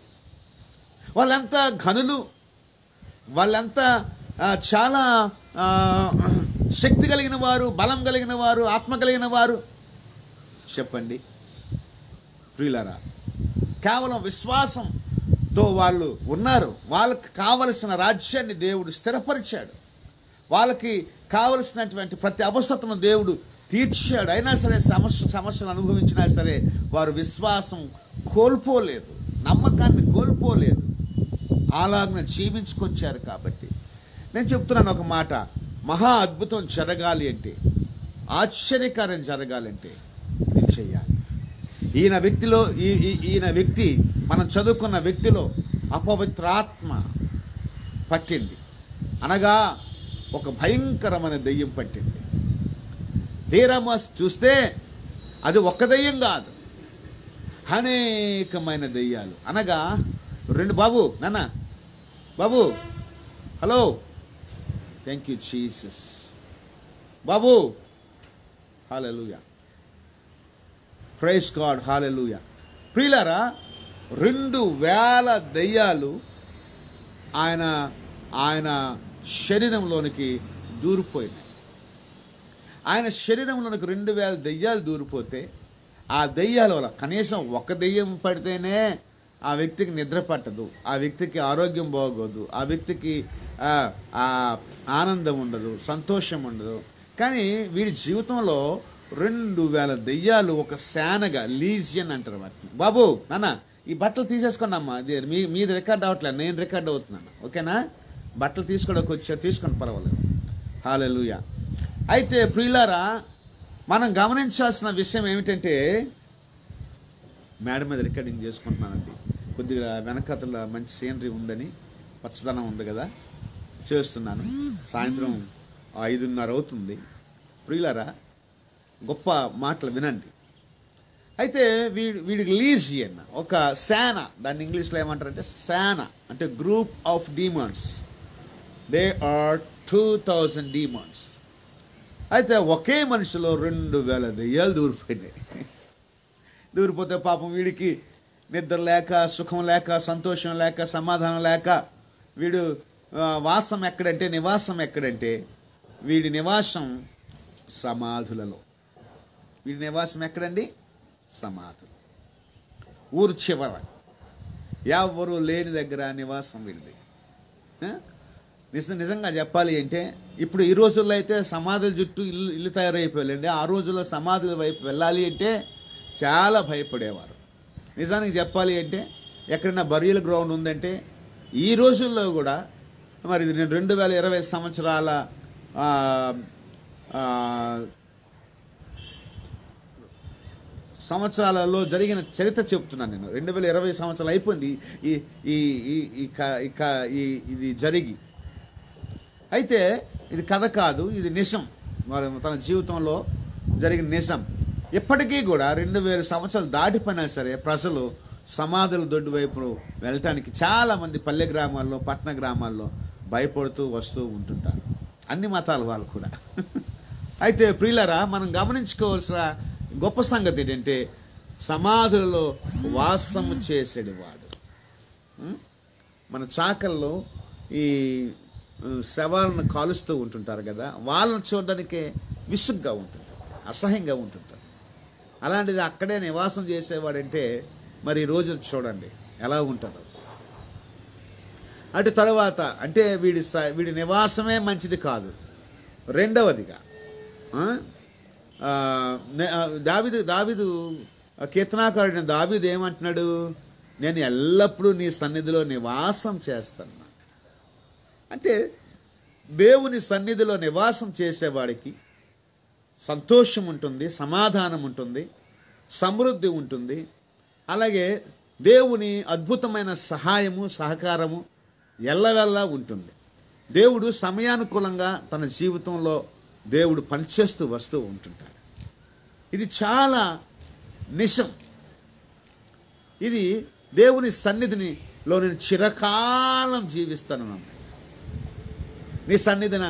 వాళ్ళంతా ఘనులు వాళ్ళంతా ఆ, చాలా ఆ, శక్తి కలిగిన వారు బలం కలిగిన వారు ఆత్మ కలిగిన వారు చెప్పండి ప్రియులరా కేవలం విశ్వాసంతో వాళ్ళు ఉన్నారు వాళ్ళకి కావలసిన రాజ్యాన్ని దేవుడు స్థిరపరిచాడు వాళ్ళకి కావలసినటువంటి ప్రతి అవసరతను దేవుడు తీర్చాడు అయినా సరే సమస్య సమస్యలు అనుభవించినా సరే వారు విశ్వాసం కోల్పోలేదు నమ్మకాన్ని కోల్పోలేదు అలాగన జీవించుకొచ్చారు కాబట్టి నేను చెప్తున్నాను ఒక మాట మహా అద్భుతం జరగాలి అంటే ఆశ్చర్యకార్యం జరగాలంటే ఇది చేయాలి ఈయన వ్యక్తిలో ఈ ఈ- ఈయన వ్యక్తి మనం చదువుకున్న వ్యక్తిలో అపవిత్రాత్మ పట్టింది అనగా ఒక భయంకరమైన దెయ్యం పట్టింది తీరమ చూస్తే అది ఒక్క దెయ్యం కాదు అనేకమైన దెయ్యాలు అనగా రెండు బాబు నాన్న బాబు హలో థ్యాంక్ యూ జీసస్ బాబు హాలెలుయా ప్రైస్ గాడ్ హాలెలుయ ప్రియులారా రెండు వేల దెయ్యాలు ఆయన ఆయన శరీరంలోనికి దూరిపోయినాయి ఆయన శరీరంలోనికి రెండు వేల దెయ్యాలు దూరిపోతే ఆ దెయ్యాల వల్ల కనీసం ఒక దెయ్యం పడితేనే ఆ వ్యక్తికి నిద్ర పట్టదు ఆ వ్యక్తికి ఆరోగ్యం బాగోదు ఆ వ్యక్తికి ఆ, ఆ ఆనందం ఉండదు సంతోషం ఉండదు కానీ వీడి జీవితంలో రెండు వేల దెయ్యాలు ఒక శానగా లీజియన్ అంటారు వాటిని బాబు నాన్న ఈ బట్టలు తీసేసుకోండి ఇది మీ మీది రికార్డ్ అవ్వట్లేదు నేను రికార్డ్ అవుతున్నాను ఓకేనా బట్టలు తీసుకోవడానికి వచ్చారు తీసుకొని పర్వాలేదు హాలెలుయా అయితే ప్రియులారా మనం గమనించాల్సిన విషయం ఏమిటంటే మేడ మీద రికార్డింగ్ చేసుకుంటున్నానండి కొద్దిగా వెనకతల మంచి సీనరీ ఉందని పచ్చదనం ఉంది కదా చేస్తున్నాను సాయంత్రం ఐదున్నర అవుతుంది ప్రియులారా గొప్ప మాటలు వినండి అయితే వీడి వీడికి లీజియన్ ఒక శాన దాన్ని ఇంగ్లీష్లో ఏమంటారంటే శాన అంటే group of demons they are two thousand demons అయితే ఒకే మనిషిలో రెండు వేల దెయ్యాలు దూరిపోయినాయి దూరిపోతే పాపం వీడికి నిద్ర లేక సుఖం లేక సంతోషం లేక సమాధానం లేక వీడు ఆ, వాసం ఎక్కడంటే నివాసం ఎక్కడంటే వీడి నివాసం సమాధులలో వీడి నివాసం ఎక్కడండి సమాధులు ఊరు చివర ఎవరు లేని దగ్గర నివాసం వీడిది ఆ? నిజ నిజంగా చెప్పాలి అంటే ఇప్పుడు ఈ రోజుల్లో అయితే సమాధుల చుట్టూ ఇల్లు ఇల్లు తయారైపోయాలండి ఆ రోజుల్లో సమాధుల వైపు వెళ్ళాలి అంటే చాలా భయపడేవారు నిజానికి చెప్పాలి అంటే ఎక్కడైనా బరియల్ గ్రౌండ్ ఉందంటే ఈ రోజుల్లో కూడా మరి ఇది నేను రెండు వేల ఇరవై సంవత్సరాల ఆ, ఆ, సంవత్సరాలలో జరిగిన చరిత్ర చెప్తున్నాను నేను రెండు వేల ఇరవై సంవత్సరాలు అయిపోయింది ఈ ఈ ఈ ఈ క- ఈ క- ఈ- ఇది జరిగి అయితే ఇది కథ కాదు ఇది నిజం వారు తన జీవితంలో జరిగిన నిజం ఇప్పటికీ కూడా రెండు వేల సంవత్సరాలు దాటిపోయినా సరే ప్రజలు సమాధుల దొడ్డు వైపు వెళ్ళటానికి చాలామంది పల్లె గ్రామాల్లో పట్టణ గ్రామాల్లో భయపడుతూ వస్తూ ఉంటుంటారు అన్ని మతాల వాళ్ళు కూడా అయితే ప్రియులరా మనం గమనించుకోవాల్సిన గొప్ప సంగతి ఏంటంటే సమాధులలో వాసము చేసేవాడు ఉం? మన చాకల్లో ఈ ఉ, శవాలను కాలుస్తూ ఉంటుంటారు కదా వాళ్ళని చూడడానికే విసుగ్గా ఉంటుంటారు అసహ్యంగా ఉంటుంటారు అలాంటిది అక్కడే నివాసం చేసేవాడంటే మరి ఈ రోజు చూడండి ఎలా ఉంటుందో అటు తర్వాత అంటే వీడి స- వీడి నివాసమే మంచిది కాదు రెండవదిగా ఆ? ఆ, నే- ఆ, దావీదు దావీదు ఆ కీర్తనాకారుడైన దావీదు ఏమంటున్నాడు నేను ఎల్లప్పుడూ నీ సన్నిధిలో నివాసం చేస్తాను అంటే దేవుని సన్నిధిలో నివాసం చేసేవాడికి సంతోషం ఉంటుంది సమాధానం ఉంటుంది సమృద్ధి ఉంటుంది అలాగే దేవుని అద్భుతమైన సహాయము సహకారము ఎల్లవెల్లా ఉంటుంది దేవుడు సమయానుకూలంగా తన జీవితంలో దేవుడు పనిచేస్తూ వస్తూ ఉంటుంటాడు ఇది చాలా నిజం ఇది దేవుని సన్నిధిని లో నేను చిరకాలం జీవిస్తాను అన్నాడు నీ సన్నిధిన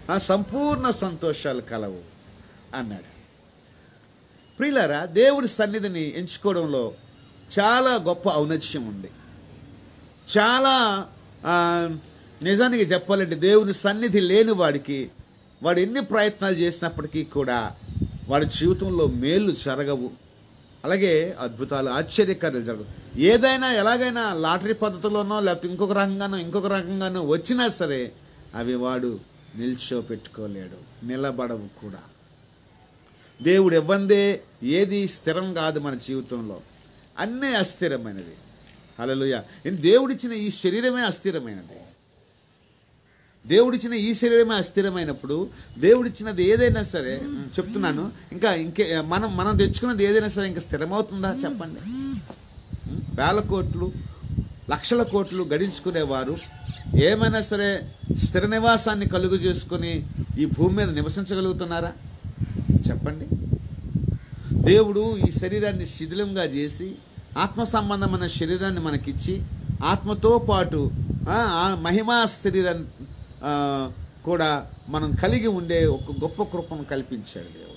ఆ సంపూర్ణ సంతోషాలు కలవు అన్నాడు ప్రియులారా దేవుడి సన్నిధిని ఎంచుకోవడంలో చాలా గొప్ప ఔన్నత్యం ఉంది చాలా ఆ, నిజానికి చెప్పాలంటే దేవుని సన్నిధి లేని వాడికి వాడు ఎన్ని ప్రయత్నాలు చేసినప్పటికీ కూడా వాడి జీవితంలో మేలు జరగవు అలాగే అద్భుతాలు ఆశ్చర్యకార్యాలు జరగవు ఏదైనా ఎలాగైనా లాటరీ పద్ధతిలోనో లేకపోతే ఇంకొక రకంగానో ఇంకొక రకంగానో వచ్చినా సరే అవి వాడు నిల్చోపెట్టుకోలేడు నిలబడవు కూడా దేవుడు ఇవ్వందే ఏది స్థిరం కాదు మన జీవితంలో అన్నీ అస్థిరమైనది హల్లెలూయా దేవుడిచ్చిన ఈ శరీరమే అస్థిరమైనది దేవుడిచ్చిన ఈ శరీరమే అస్థిరమైనప్పుడు దేవుడిచ్చినది ఏదైనా సరే ఉమ్, చెప్తున్నాను ఇంకా ఇంకే మనం మనం తెచ్చుకున్నది ఏదైనా సరే ఇంకా స్థిరమవుతుందా చెప్పండి ఉమ్, వేల కోట్లు లక్షల కోట్లు గడించుకునేవారు ఏమైనా సరే స్థిర నివాసాన్ని కలుగు చేసుకుని ఈ భూమి మీద నివసించగలుగుతున్నారా చెప్పండి దేవుడు ఈ శరీరాన్ని శిథిలంగా చేసి ఆత్మ సంబంధమైన శరీరాన్ని మనకిచ్చి ఆత్మతో పాటు ఆ, ఆ మహిమా శరీరాన్ని ఆ, కూడా మనం కలిగి ఉండే ఒక గొప్ప కృపను కల్పించాడు దేవుడు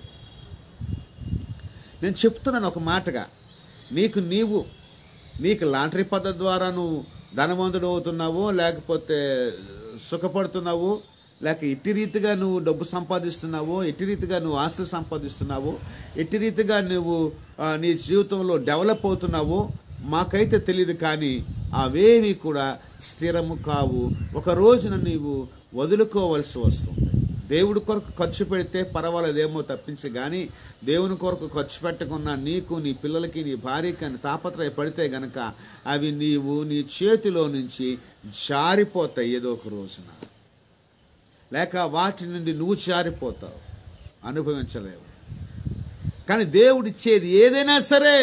నేను చెప్తున్నాను ఒక మాటగా నీకు నీవు నీకు లాటరీ పద్ధతి ద్వారా నువ్వు ధనవంతుడు అవుతున్నావు లేకపోతే సుఖపడుతున్నావు లేక ఇట్టి రీతిగా నువ్వు డబ్బు సంపాదిస్తున్నావు ఎట్టి రీతిగా నువ్వు ఆస్తులు సంపాదిస్తున్నావు ఎట్టి రీతిగా నువ్వు ఆ, నీ జీవితంలో డెవలప్ అవుతున్నావు మాకైతే తెలియదు కానీ అవేవి కూడా స్థిరము కావు ఒక రోజున నీవు వదులుకోవలసి వస్తుంది దేవుడి కొరకు ఖర్చు పెడితే పర్వాలేదేమో తప్పించి కానీ దేవుని కొరకు ఖర్చు పెట్టకుండా నీకు నీ పిల్లలకి నీ భార్యకి అని తాపత్రయపడితే గనక అవి నీవు నీ చేతిలో నుంచి జారిపోతాయి ఏదో ఒక రోజున లేక వాటి నుండి నువ్వు జారిపోతావు అనుభవించలేవు కానీ దేవుడిచ్చేది ఏదైనా సరే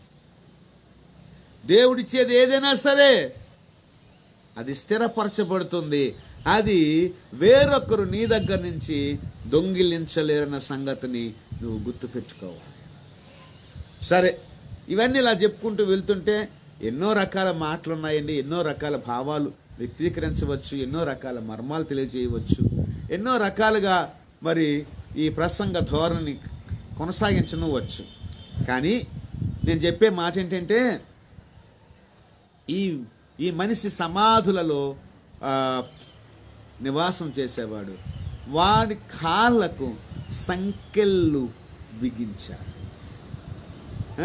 దేవుడిచ్చేది ఏదైనా సరే అది స్థిరపరచబడుతుంది అది వేరొకరు నీ దగ్గర నుంచి దొంగిలించలేరన్న సంగతిని నువ్వు గుర్తుపెట్టుకోవాలి సరే ఇవన్నీ ఇలా చెప్పుకుంటూ వెళ్తుంటే ఎన్నో రకాల మాటలు ఉన్నాయండి ఎన్నో రకాల భావాలు వ్యక్తీకరించవచ్చు ఎన్నో రకాల మర్మాలు తెలియజేయవచ్చు ఎన్నో రకాలుగా మరి ఈ ప్రసంగ ధోరణి కొనసాగించనవచ్చు కానీ నేను చెప్పే మాట ఏంటంటే ఈ ఈ మనిషి సమాధులలో ఆ, నివాసం చేసేవాడు వాడి కాళ్ళకు సంకెళ్ళు బిగించారు ఆ?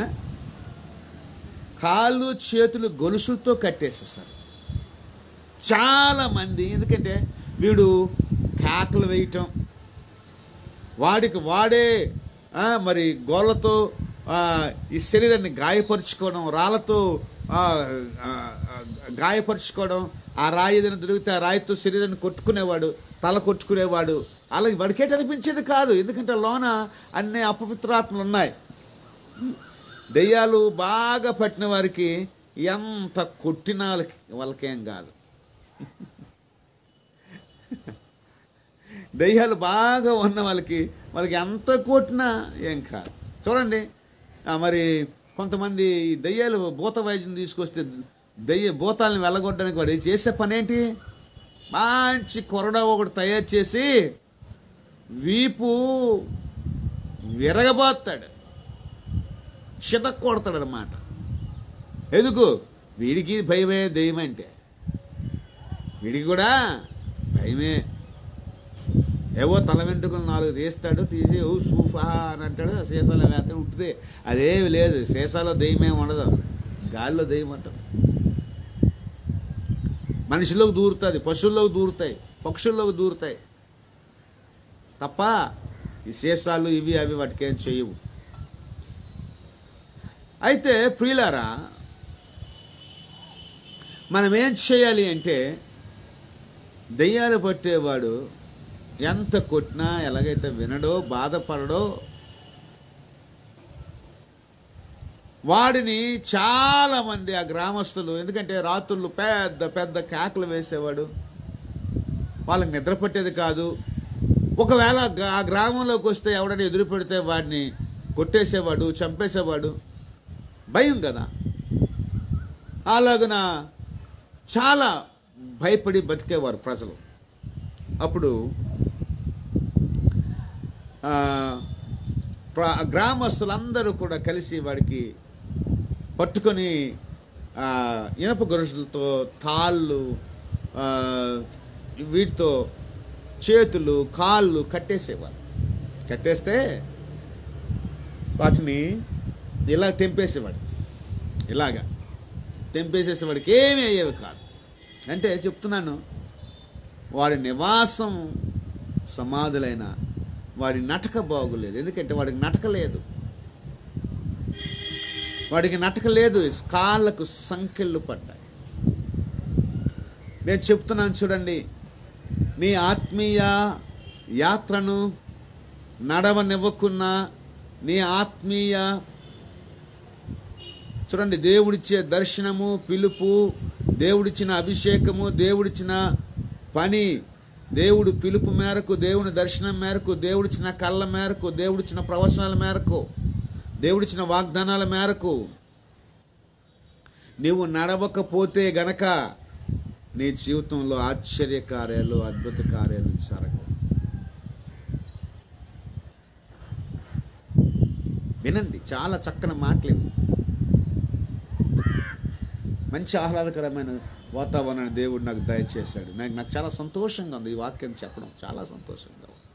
కాళ్ళు చేతులు గొలుసులతో కట్టేసేసారు చాలా మంది ఎందుకంటే వీడు కేకలు వేయటం వాడికి వాడే ఆ, మరి గోళ్ళతో ఆ, ఈ శరీరాన్ని గాయపరుచుకోవడం రాళ్ళతో ఆ, ఆ, ఆ, గాయపరుచుకోవడం ఆ రాయి ఏదైనా దొరికితే ఆ రాయితో శరీరాన్ని కొట్టుకునేవాడు తల కొట్టుకునేవాడు అలాగే వాడికేట అనిపించేది కాదు ఎందుకంటే లోన అన్ని అపవిత్రాత్మలు ఉన్నాయి దెయ్యాలు బాగా పట్టిన వారికి ఎంత కొట్టినా వాళ్ళకి వాళ్ళకేం కాదు దెయ్యాలు బాగా ఉన్న వాళ్ళకి వాళ్ళకి ఎంత కొట్టినా ఏం కాదు చూడండి ఆ, మరి కొంతమంది ఈ దెయ్యాలు భూత వైద్యం తీసుకొస్తే దెయ్య భూతాలను వెళ్ళగొట్టడానికి వాడు చేసే పని ఏంటి మంచి కొరడ ఒకటి తయారు చేసి వీపు విరగబోతాడు చితక్ కొడతాడు అనమాట ఎందుకు వీడికి భయమే దెయ్యం అంటే వీడికి కూడా భయమే ఏవో తల వెంట్రుకలు నాలుగు తీస్తాడు తీసి ఓ సూఫా అని అంటాడు ఆ సీసాలో వేస్తాడు ఉంటుంది అదేమి లేదు సీసాలో దెయ్యమే ఉండదు గాలిలో దెయ్యం అంటది మనిషిలోకి దూరుతుంది పశువుల్లోకి దూరుతాయి పక్షుల్లోకి దూరుతాయి తప్ప ఈ సీసాలు ఇవి అవి వాటికేం చేయవు అయితే ప్రియులారా మనం ఏం చేయాలి అంటే దెయ్యాలు పట్టేవాడు ఎంత కొట్టినా ఎలాగైతే వినడో బాధపడడో వాడిని చాలామంది ఆ గ్రామస్తులు ఎందుకంటే రాత్రులు పెద్ద పెద్ద కేకలు వేసేవాడు వాళ్ళకి నిద్ర పట్టేది కాదు ఒకవేళ గ- ఆ గ్రామంలోకి వస్తే ఎవడైనా ఎదురు పెడితే వాడిని కొట్టేసేవాడు చంపేసేవాడు భయం కదా అలాగున చాలా భయపడి బతికేవారు ప్రజలు అప్పుడు ఆ, ప్ర- గ్రామస్తులందరూ కూడా కలిసి వాడికి పట్టుకొని ఆ, ఇనప గొలుసులతో తాళ్ళు ఆ, వీటితో చేతులు కాళ్ళు కట్టేసేవారు కట్టేస్తే వాటిని ఇలా తెంపేసేవాడు ఇలాగా తెంపేసేసేవాడికి ఏమీ అయ్యేవి కాదు అంటే చెప్తున్నాను వాడి నివాసం సమాధులైన వాడి నటక బాగులేదు ఎందుకంటే వాడికి నటక లేదు వాడికి నటక లేదు కాళ్ళకు సంఖ్యలు పడ్డాయి నేను చెప్తున్నాను చూడండి నీ ఆత్మీయ యాత్రను నడవనివ్వకున్నా నీ ఆత్మీయ చూడండి దేవుడిచ్చే దర్శనము పిలుపు దేవుడిచ్చిన అభిషేకము దేవుడిచ్చిన పని దేవుడు పిలుపు మేరకు దేవుని దర్శనం మేరకు దేవుడిచ్చిన కళ్ళ మేరకు దేవుడిచ్చిన ప్రవచనాల మేరకు దేవుడిచ్చిన వాగ్దానాల మేరకు నీవు నడవకపోతే గనక నీ జీవితంలో ఆశ్చర్య కార్యాలు అద్భుత కార్యాలు జరగవు వినండి చాలా చక్కని మాటలు ఇవి. మంచి ఆహ్లాదకరమైన వాతావరణాన్ని దేవుడు నాకు దయచేశాడు నాకు నాకు చాలా సంతోషంగా ఉంది ఈ వాక్యం చెప్పడం చాలా సంతోషంగా ఉంది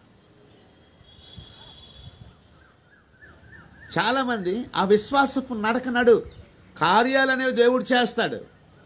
చాలామంది ఆ విశ్వాసపు నడక నడు కార్యాలు అనేవి దేవుడు చేస్తాడు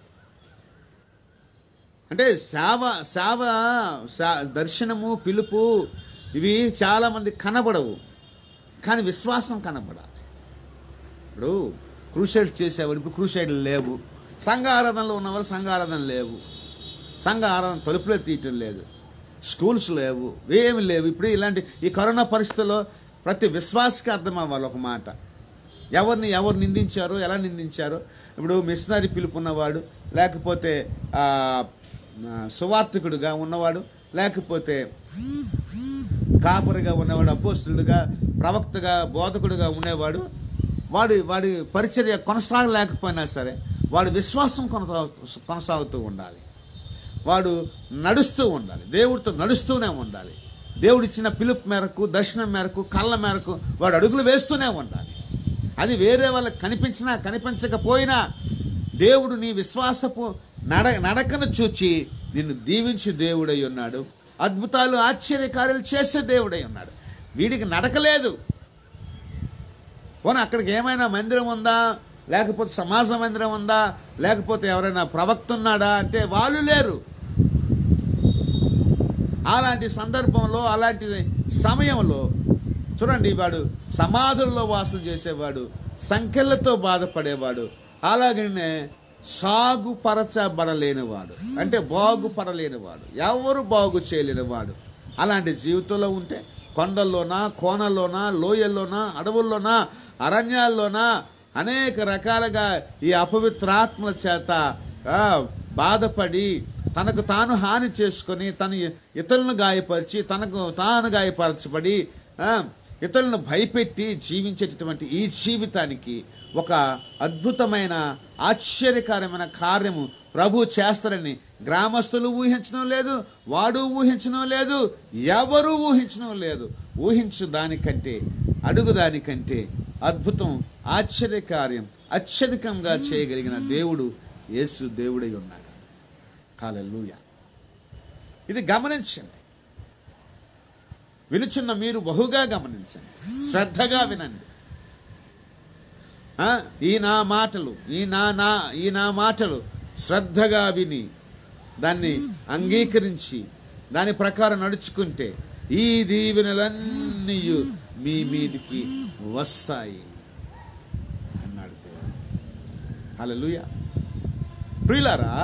అంటే సేవ సేవ సా- దర్శనము పిలుపు ఇవి చాలామంది కనబడవు కానీ విశ్వాసం కనబడాలి ఇప్పుడు క్రూసైడ్స్ చేసేవాడు ఇప్పుడు క్రూసైడ్లు లేవు సంఘ ఆరాధనలో ఉన్నవాళ్ళు సంఘ ఆరాధన లేవు సంఘ ఆరాధన తలుపులే తీయటం లేదు స్కూల్స్ లేవు ఏమి లేవు ఇప్పుడు ఇలాంటి ఈ కరోనా పరిస్థితుల్లో ప్రతి విశ్వాసకి అర్థం అవ్వాలి ఒక మాట ఎవరిని ఎవరు నిందించారో ఎలా నిందించారో ఇప్పుడు మిషనరీ పిలుపున్నవాడు లేకపోతే ఆ, ఆ, సువార్థికుడుగా ఉన్నవాడు లేకపోతే కాపరిగా ఉన్నవాడు అపోస్తుడుగా ప్రవక్తగా బోధకుడుగా ఉండేవాడు వాడి వాడి పరిచర్య కొనసాగలేకపోయినా సరే వాడి విశ్వాసం కొనసా కొనసాగుతూ ఉండాలి వాడు నడుస్తూ ఉండాలి దేవుడితో నడుస్తూనే ఉండాలి దేవుడిచ్చిన పిలుపు మేరకు దర్శనం మేరకు కళ్ళ మేరకు వాడు అడుగులు వేస్తూనే ఉండాలి అది వేరే వాళ్ళకి కనిపించినా కనిపించకపోయినా దేవుడు నీ విశ్వాసపు నడ నడకను చూచి నిన్ను దీవించి దేవుడై ఉన్నాడు అద్భుతాలు ఆశ్చర్యకార్యాలు చేసే దేవుడై ఉన్నాడు వీడికి నడకలేదు పోనీ అక్కడికి ఏమైనా మందిరం ఉందా లేకపోతే సమాజ మందిరం ఉందా లేకపోతే ఎవరైనా ప్రవక్త ఉన్నాడా అంటే వాళ్ళు లేరు అలాంటి సందర్భంలో అలాంటి సమయంలో చూడండి వాడు సమాధుల్లో వాసం చేసేవాడు సంఖ్యలతో బాధపడేవాడు అలాగనే సాగుపరచబడలేనివాడు అంటే బాగుపడలేనివాడు ఎవరు బాగు చేయలేనివాడు అలాంటి జీవితంలో ఉంటే కొండల్లోనా కోనల్లోనా లోయల్లోనా అడవుల్లోనా అరణ్యాల్లోనా అనేక రకాలుగా ఈ అపవిత్రాత్మల చేత ఆ, బాధపడి తనకు తాను హాని చేసుకొని తన ఇతరులను గాయపరిచి తనకు తాను గాయపరచబడి ఆ, ఇతరులను భయపెట్టి జీవించేటటువంటి ఈ జీవితానికి ఒక అద్భుతమైన ఆశ్చర్యకరమైన కార్యము ప్రభు చేస్తారని గ్రామస్తులు ఊహించడం లేదు వాడు ఊహించడం లేదు ఎవరు ఊహించడం లేదు ఊహించు దానికంటే అడుగు దానికంటే అద్భుతం ఆశ్చర్యకార్యం అత్యధికంగా చేయగలిగిన దేవుడు యేసు దేవుడై ఉన్నాడు హల్లెలూయా ఇది గమనించండి వినుచున్న మీరు బహుగా గమనించండి శ్రద్ధగా వినండి ఆ, ఈ నా మాటలు ఈ నా నా ఈ నా మాటలు శ్రద్ధగా విని దాన్ని అంగీకరించి దాని ప్రకారం నడుచుకుంటే ఈ దీవెనలన్నీ మీ మీదికి వస్తాయి అన్నాడు దేవుడు హల్లెలూయా ప్రియులారా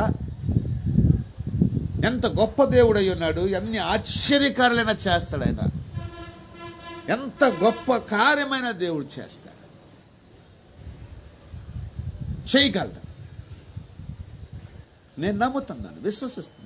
ఎంత గొప్ప దేవుడై ఉన్నాడు ఎన్ని ఆశ్చర్యకారులైన చేస్తాడు ఆయన ఎంత గొప్ప కార్యమైన దేవుడు చేస్తాడు చేయగలడు నేను నమ్ముతున్నాను విశ్వసిస్తున్నాను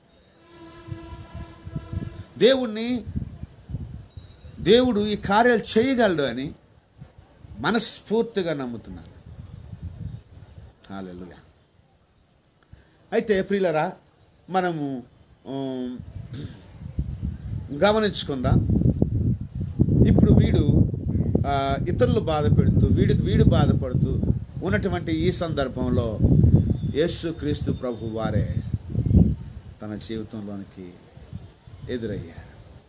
దేవుణ్ణి దేవుడు ఈ కార్యాలు చేయగలడు అని మనస్ఫూర్తిగా నమ్ముతున్నాను హాలెలుగా అయితే ప్రియులరా మనము ఉమ్, గమనించుకుందాం ఇప్పుడు వీడు ఆ, ఇతరులు బాధ పెడుతూ వీడికి వీడు బాధపడుతూ ఉన్నటువంటి ఈ సందర్భంలో యేసు క్రీస్తు ప్రభు వారే తన జీవితంలోనికి ఎదురయ్యారు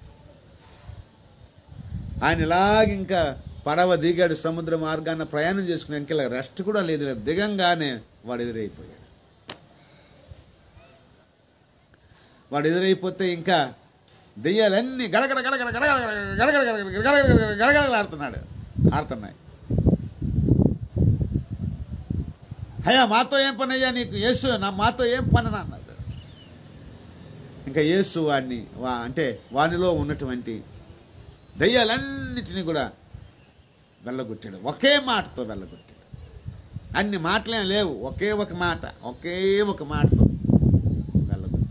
ఆయన ఇలాగ ఇంకా పడవ దిగాడు సముద్ర మార్గాన్ని ప్రయాణం చేసుకుని ఇంకా రెస్ట్ కూడా లేదు దిగంగానే వాడు ఎదురైపోయాడు వాడు ఎదురైపోతే ఇంకా దెయ్యాలన్నీ గడగడ గడగడ గడగడ గడగడ గడగడ గడగడ గడగడ ఆడుతున్నాడు ఆడుతున్నాయి అయ్యా మాతో ఏం పని అయ్యా నీకు యేసు నా మాతో ఏం పని అని అన్నాడు ఇంకా యేసు వాడిని వా అంటే వానిలో ఉన్నటువంటి దయ్యాలన్నిటినీ కూడా వెళ్ళగొట్టాడు ఒకే మాటతో వెళ్ళగొట్టాడు అన్ని మాటలేం లేవు ఒకే ఒక మాట ఒకే ఒక మాటతో వెళ్ళగొట్టాడు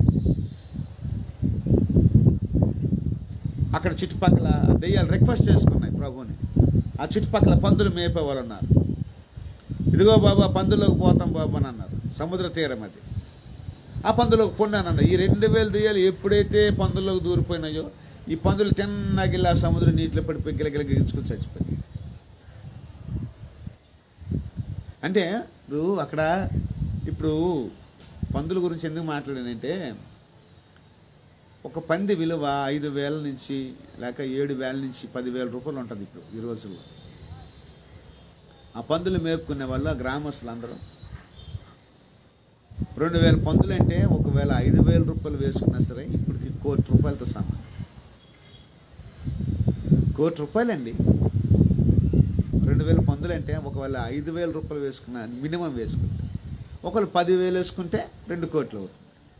అక్కడ చుట్టుపక్కల దెయ్యాలు రిక్వెస్ట్ చేసుకున్నాయి ప్రభుని ఆ చుట్టుపక్కల పందులు మేపే వాళ్ళు ఉన్నారు ఇదిగో బాబు ఆ పందులోకి పోతాం బాబు అని అన్నారు సముద్ర తీరం అది ఆ పందులోకి పొండానన్న ఈ రెండు వేల దెయ్యాలు ఎప్పుడైతే పందుల్లోకి దూరిపోయినాయో ఈ పందులు తిన్నగిలా సముద్రం నీటిలో పడిపోయి గిలగిల గిలుచుకుని చచ్చిపోయి అంటే ఇప్పుడు అక్కడ ఇప్పుడు పందుల గురించి ఎందుకు మాట్లాడానంటే ఒక పంది విలువ ఐదు వేల నుంచి లేక ఏడు వేల నుంచి పదివేల రూపాయలు ఉంటుంది ఇప్పుడు ఈ రోజుల్లో ఆ పందులు మేపుకునే వల్ల గ్రామస్తులు అందరూ రెండు వేల పందులు అంటే ఒకవేళ ఐదు వేల రూపాయలు వేసుకున్నా సరే ఇప్పటికి కోటి రూపాయలతో సమానం కోటి రూపాయలండి రెండు వేల పందులు అంటే ఒకవేళ ఐదు వేల రూపాయలు వేసుకున్న మినిమం వేసుకుంటే ఒకవేళ పదివేలు వేసుకుంటే రెండు కోట్లు అవుతుంది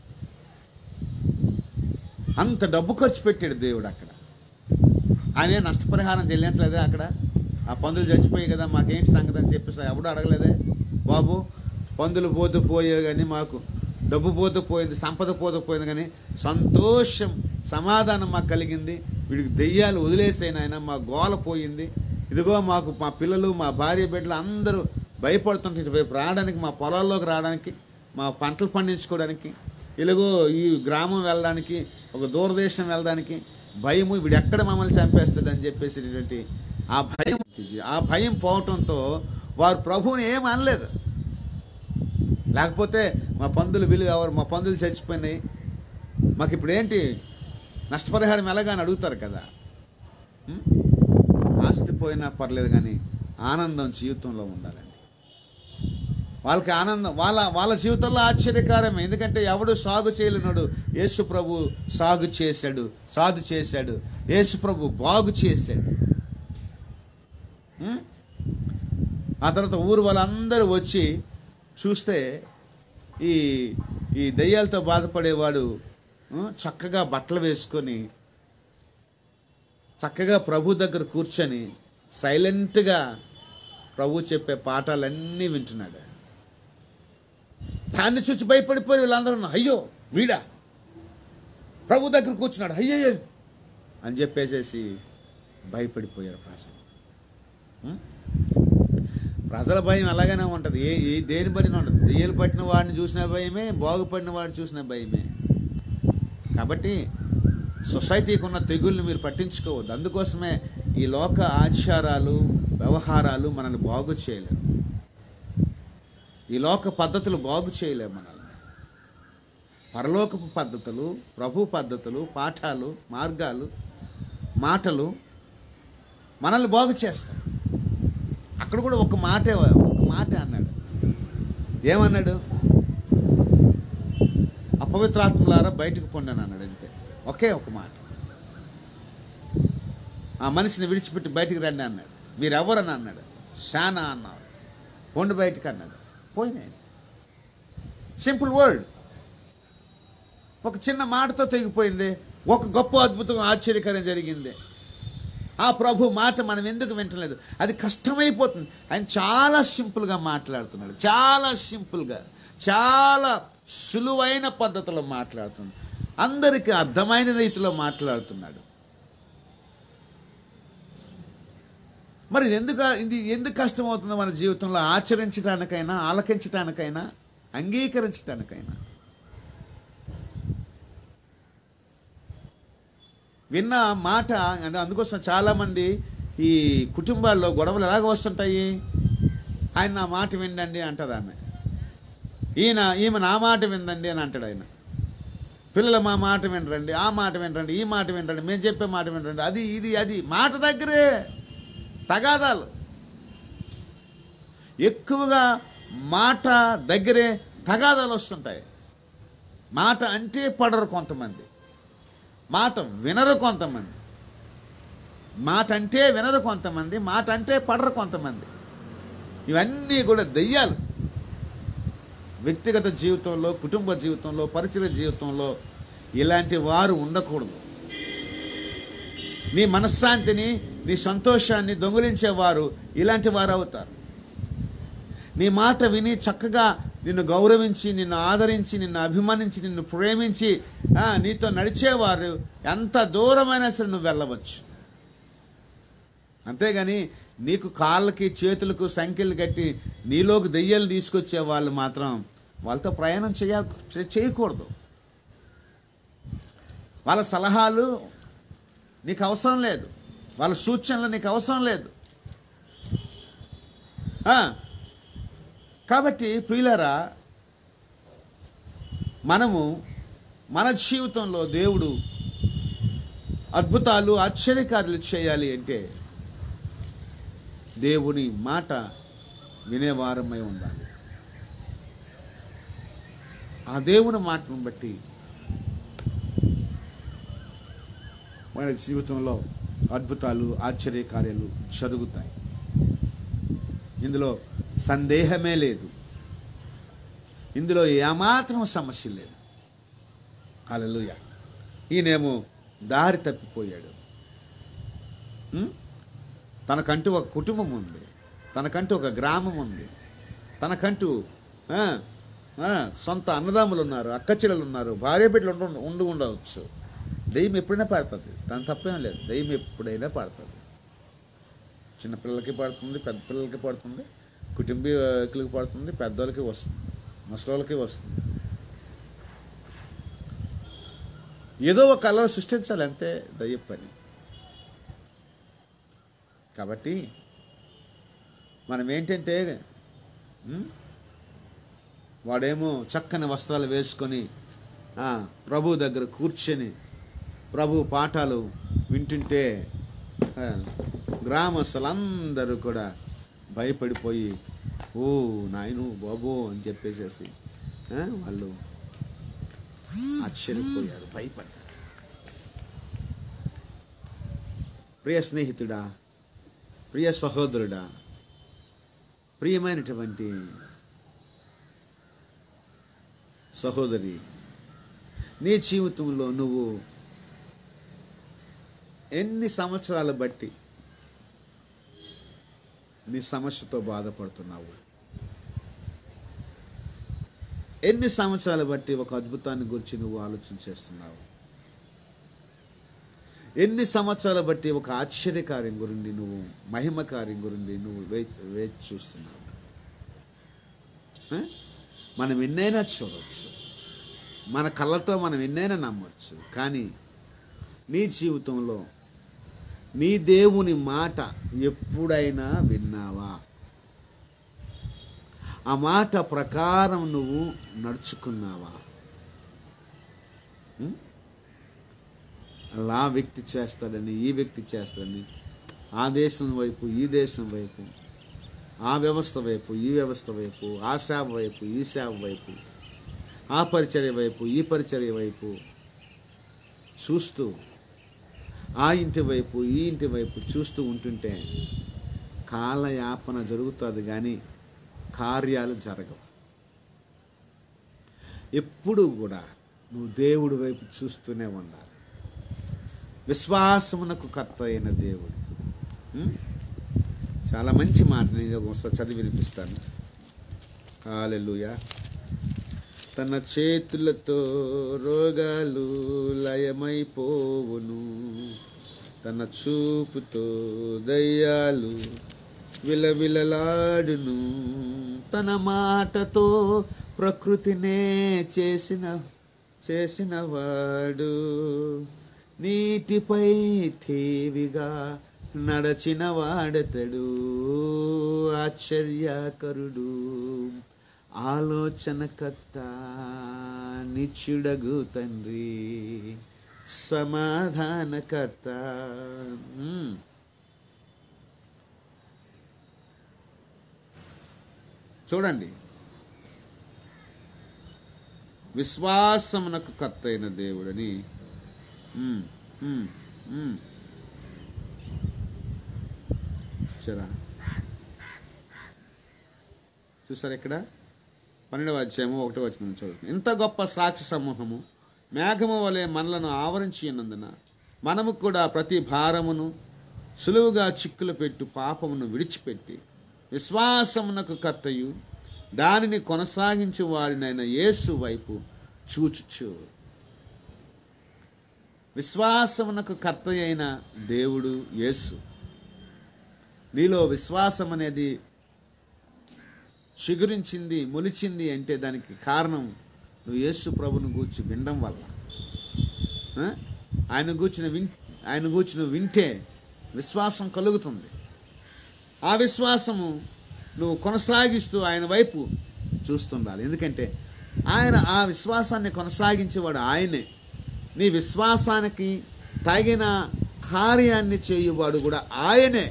అంత డబ్బు ఖర్చు పెట్టాడు దేవుడు అక్కడ ఆయన నష్టపరిహారం చెల్లించలేదే అక్కడ ఆ పందులు చచ్చిపోయాయి కదా మాకేంటి సంగతి అని చెప్పేసి ఎవడు అడగలేదే బాబు పందులు పోతూ పోయే కానీ మాకు డబ్బు పోతూ పోయింది సంపద పోతూ పోయింది కానీ సంతోషం సమాధానం మాకు కలిగింది వీడికి దెయ్యాలు వదిలేసాయి ఆయన మా గోల పోయింది ఇదిగో మాకు మా పిల్లలు మా భార్య బిడ్డలు అందరూ భయపడుతుంటే ఇటువైపు రావడానికి మా పొలాల్లోకి రావడానికి మా పంటలు పండించుకోవడానికి ఇలాగో ఈ గ్రామం వెళ్ళడానికి ఒక దూరదేశం వెళ్ళడానికి భయము వీడు ఎక్కడ మమ్మల్ని చంపేస్తుంది అని చెప్పేసినటువంటి ఆ భయం ఆ భయం పోవటంతో వారు ప్రభువుని ఏం అనలేదు లేకపోతే మా పందులు విలువ ఎవరు మా పందులు చచ్చిపోయినాయి మాకు ఇప్పుడు ఏంటి నష్టపరిహారం ఎలాగని అడుగుతారు కదా ఉం? ఆస్తి పోయినా పర్లేదు కానీ ఆనందం జీవితంలో ఉండాలండి వాళ్ళకి ఆనందం వాళ్ళ వాళ్ళ జీవితంలో ఆశ్చర్యకారమే ఎందుకంటే ఎవడు సాగు చేయలేనాడు యేసు ప్రభు సాగు చేశాడు సాగు చేశాడు యేసు ప్రభు బాగు చేశాడు ఉం? ఆ తర్వాత ఊరు వాళ్ళందరూ వచ్చి చూస్తే ఈ ఈ దయ్యాలతో బాధపడేవాడు ఉం, చక్కగా బట్టలు వేసుకొని చక్కగా ప్రభు దగ్గర కూర్చొని సైలెంట్గా ప్రభు చెప్పే పాఠాలన్నీ వింటున్నాడు దాన్ని చూసి భయపడిపోయి వీళ్ళందరూ ఉన్నారు, అయ్యో వీడా ప్రభు దగ్గర కూర్చున్నాడు అయ్యయ్యో అని చెప్పేసేసి భయపడిపోయారు ప్రజలు ఉం? ప్రజల భయం అలాగనే ఉంటుంది ఏ ఏ దేని పడిన ఉండదు దెయ్యాలు పట్టిన వాడిని చూసిన భయమే బాగుపడిన వాడిని చూసిన భయమే కాబట్టి సొసైటీకి ఉన్న తెగుల్ని మీరు పట్టించుకోవద్దు అందుకోసమే ఈ లోక ఆచారాలు వ్యవహారాలు మనల్ని బాగు చేయలేవు ఈ లోక పద్ధతులు బాగు చేయలేవు మనల్ని పరలోకపు పద్ధతులు ప్రభు పద్ధతులు పాఠాలు మార్గాలు మాటలు మనల్ని బాగు చేస్తాయి అక్కడ కూడా ఒక మాటే ఒక మాట అన్నాడు ఏమన్నాడు అపవిత్రాత్మలారా బయటకు పొండాను అన్నాడు అంతే ఒకే ఒక మాట ఆ మనిషిని విడిచిపెట్టి బయటికి రండి అన్నాడు మీరెవరని అన్నాడు శానా అన్నాడు పొండు బయటికి అన్నాడు పోయినాయి సింపుల్ వర్డ్ ఒక చిన్న మాటతో తెగిపోయింది ఒక గొప్ప అద్భుతం ఆశ్చర్యకరం జరిగింది ఆ ప్రభు మాట మనం ఎందుకు వింటలేదు అది కష్టమైపోతుంది ఆయన చాలా సింపుల్గా మాట్లాడుతున్నాడు చాలా సింపుల్గా చాలా సులువైన పద్ధతిలో మాట్లాడుతున్నాడు అందరికీ అర్థమైన రీతిలో మాట్లాడుతున్నాడు మరి ఇది ఎందుకు ఇది ఎందుకు కష్టమవుతుంది మన జీవితంలో ఆచరించడానికైనా ఆలకించడానికైనా అంగీకరించడానికైనా విన్న మాట అంటే అందుకోసం చాలామంది ఈ కుటుంబాల్లో గొడవలు ఎలాగ వస్తుంటాయి ఆయన నా మాట వినండి అంటది ఆమె ఈయన ఈమె నా మాట విందండి అని అంటాడు ఆయన పిల్లలు మా మాట వినరండి ఆ మాట వినరండి ఈ మాట వినరండి మేము చెప్పే మాట వినరండి అది ఇది అది మాట దగ్గరే తగాదాలు ఎక్కువగా మాట దగ్గరే తగాదాలు వస్తుంటాయి మాట అంటే పడరు కొంతమంది మాట వినరు కొంతమంది మాట అంటే వినరు కొంతమంది మాట అంటే పడరు కొంతమంది ఇవన్నీ కూడా దెయ్యాలు వ్యక్తిగత జీవితంలో కుటుంబ జీవితంలో పరిచయ జీవితంలో ఇలాంటి వారు ఉండకూడదు నీ మనశ్శాంతిని నీ సంతోషాన్ని దొంగిలించేవారు ఇలాంటి వారు అవుతారు నీ మాట విని చక్కగా నిన్ను గౌరవించి నిన్ను ఆదరించి నిన్ను అభిమానించి నిన్ను ప్రేమించి ఆ, నీతో నడిచేవారు ఎంత దూరమైనా సరే నువ్వు వెళ్ళవచ్చు అంతేగాని నీకు కాళ్ళకి చేతులకు సంఖ్యలు కట్టి నీలోకి దెయ్యాలు తీసుకొచ్చే వాళ్ళు మాత్రం వాళ్ళతో ప్రయాణం చేయ చే- చేయకూడదు వాళ్ళ సలహాలు నీకు అవసరం లేదు వాళ్ళ సూచనలు నీకు అవసరం లేదు ఆ, కాబట్టి ప్రియులరా మనము మన జీవితంలో దేవుడు అద్భుతాలు ఆశ్చర్యకార్యాలు చేయాలి అంటే దేవుని మాట వినేవారమై ఉండాలి ఆ దేవుని మాటను బట్టి మన జీవితంలో అద్భుతాలు ఆశ్చర్యకార్యాలు జరుగుతాయి ఇందులో సందేహమే లేదు ఇందులో ఏమాత్రం సమస్య లేదు అలలుయ ఈయనేమో దారి తప్పిపోయాడు ఉం? తనకంటూ ఒక కుటుంబం ఉంది తనకంటూ ఒక గ్రామం ఉంది తనకంటూ ఆ, ఆ, సొంత అన్నదమ్ములు ఉన్నారు అక్క చెల్లెలు ఉన్నారు భార్య బిడ్డలు ఉండు ఉండి ఉండవచ్చు దెయ్యం ఎప్పుడైనా పడుతుంది దాని తప్పేం లేదు దెయ్యం ఎప్పుడైనా పడుతుంది చిన్నపిల్లలకి పడుతుంది పెద్ద పిల్లలకి పడుతుంది కుటుంబీకులకి పడుతుంది పెద్దోళ్ళకి వస్తుంది ముసలోళ్ళకి వస్తుంది ఏదో ఒక కలర్ సృష్టించాలి అంతే దయ్య పని కాబట్టి మనం ఏంటంటే ఉం? వాడేమో చక్కని వస్త్రాలు వేసుకొని ఆ, ప్రభు దగ్గర కూర్చొని ప్రభు పాఠాలు వింటుంటే ఆ, గ్రామస్తులందరూ కూడా భయపడిపోయి ఓ నాయను బాబు అని చెప్పేసేసి ఆ, వాళ్ళు ఆశ్చర్యపోయారు భయపడ్డారు ప్రియ స్నేహితుడా ప్రియ సహోదరుడా ప్రియమైనటువంటి సహోదరి నీ జీవితంలో నువ్వు ఎన్ని సంవత్సరాలు బట్టి నీ సమస్యతో బాధపడుతున్నావు ఎన్ని సంవత్సరాలు బట్టి ఒక అద్భుతాన్ని గురించి నువ్వు ఆలోచన చేస్తున్నావు ఎన్ని సంవత్సరాల బట్టి ఒక ఆశ్చర్యకార్యం గురించి నువ్వు మహిమ కార్యం గురించి నువ్వు వే వేచి చూస్తున్నావు ఆ? మనం ఎన్నైనా చూడవచ్చు మన కళ్ళతో మనం ఎన్నైనా నమ్మొచ్చు కానీ నీ జీవితంలో నీ దేవుని మాట ఎప్పుడైనా విన్నావా ఆ మాట ప్రకారం నువ్వు నడుచుకున్నావా ఉం? అలా వ్యక్తి చేస్తాడని ఈ వ్యక్తి చేస్తాడని ఆ దేశం వైపు ఈ దేశం వైపు ఆ వ్యవస్థ వైపు ఈ వ్యవస్థ వైపు ఆ సేవ వైపు ఈ సేవ వైపు ఆ పరిచర్య వైపు ఈ పరిచర్య వైపు చూస్తూ ఆ ఇంటి వైపు ఈ ఇంటి వైపు చూస్తూ ఉంటుంటే కాలయాపన జరుగుతుంది కానీ కార్యాలు జరగవు ఎప్పుడు కూడా నువ్వు దేవుడి వైపు చూస్తూనే ఉండాలి విశ్వాసమునకు కర్త అయిన దేవుడు ఉం? చాలా మంచి మాట నేను ఒకసారి చదివి వినిపిస్తాను హాలెలుయా తన చేతులతో రోగాలు లయమైపోవును తన చూపుతో దయ్యాలు విలవిలలాడును తన మాటతో ప్రకృతినే చేసిన చేసినవాడు నీటిపై ఠేవిగా నడచిన వాడతడు ఆశ్చర్యకరుడు ఆలోచనకర్త నిత్యుడగు తండ్రి సమాధానకర్త మ్మ్. చూడండి విశ్వాసమునకు కర్త అయిన దేవుడని మ్మ్, మ్మ్, మ్మ్. చూసారా చూసారా ఇక్కడ పన్నెండవ అధ్యాయము ఒకటో వచ్చిన చదువుతుంది ఇంత గొప్ప సాక్షి సమూహము మేఘము వలె మనలను ఆవరించి ఉన్నందున మనము కూడా ప్రతి భారమును సులువుగా చిక్కులు పెట్టు పాపమును విడిచిపెట్టి విశ్వాసమునకు కర్తయు దానిని కొనసాగించు వారినైన యేసు వైపు చూచుచు విశ్వాసమునకు కర్త అయిన దేవుడు యేసు నీలో విశ్వాసం అనేది చిగురించింది మొలిచింది అంటే దానికి కారణం నువ్వు యేసు ప్రభును గూర్చి వినడం వల్ల ఆ? ఆయన గూర్చిన విన్ ఆయన గూర్చి నువ్వు వింటే విశ్వాసం కలుగుతుంది ఆ విశ్వాసము నువ్వు కొనసాగిస్తూ ఆయన వైపు చూస్తుండాలి ఎందుకంటే ఆయన ఆ విశ్వాసాన్ని కొనసాగించేవాడు ఆయనే నీ విశ్వాసానికి తగిన కార్యాన్ని చేయువాడు కూడా ఆయనే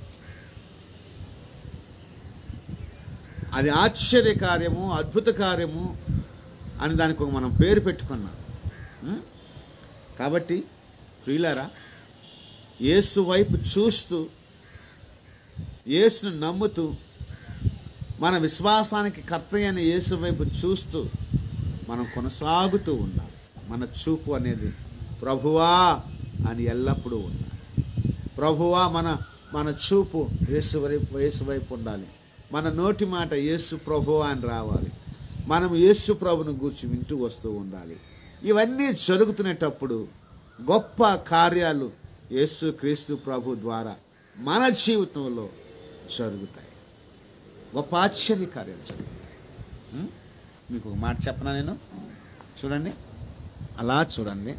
అది ఆశ్చర్య కార్యము అద్భుత కార్యము అని దానికి ఒక మనం పేరు పెట్టుకున్నాం ఉం? కాబట్టి ప్రియులారా యేసు వైపు చూస్తూ యేసును నమ్ముతూ మన విశ్వాసానికి కర్త అయిన యేసు వైపు చూస్తూ మనం కొనసాగుతూ ఉండాలి మన చూపు అనేది ప్రభువా అని ఎల్లప్పుడూ ఉండాలి ప్రభువా మన మన చూపు యేసు వైపు యేసు వైపు ఉండాలి మన నోటి మాట యేసు ప్రభువా అని రావాలి మనం యేసు ప్రభును గూర్చి వింటూ వస్తూ ఉండాలి ఇవన్నీ జరుగుతునేటప్పుడు గొప్ప కార్యాలు యేసు క్రీస్తు ప్రభు ద్వారా మన జీవితంలో జరుగుతాయి గొప్ప ఆశ్చర్య కార్యాలు జరుగుతాయి ఉం? మీకు ఒక మాట చెప్పనా నేను చూడండి అలా చూడండి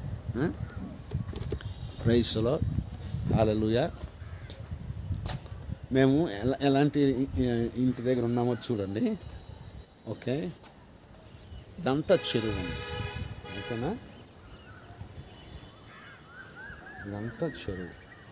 ప్రైస్లో హాలలుయ మేము ఎలా ఎలాంటి ఇ- ఇంటి దగ్గర ఉన్నామో చూడండి ఓకే ఇదంతా చెరువు ఉంది ఓకేనా ఇదంతా చెరువు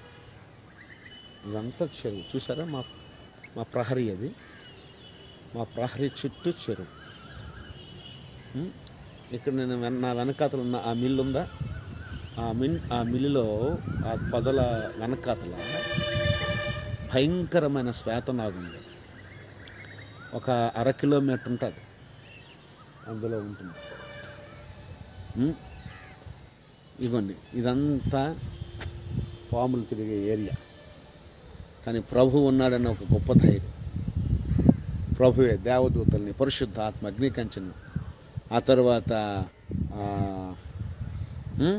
ఇదంతా చెరువు చూసారా మా మా ప్రహరీ అది మా ప్రహరీ చుట్టూ చెరువు ఉం? ఇక్కడ నేను వెన- నా వెనకాతలు ఉన్న ఆ మిల్లు ఉందా ఆ మిన్ ఆ మిల్లులో ఆ పొదల వెనకాతల భయంకరమైన శ్వేతనాగు ఉంది ఒక అర కిలోమీటర్ ఉంటుంది అందులో ఉంటుంది ఉం? ఇదిగోండి ఇదంతా పాములు తిరిగే ఏరియా కానీ ప్రభు ఉన్నాడన్న ఒక గొప్ప ధైర్యం ప్రభువే దేవదూతల్ని పరిశుద్ధ ఆత్మ అగ్నికంచను ఆ తర్వాత ఆ, ఉం?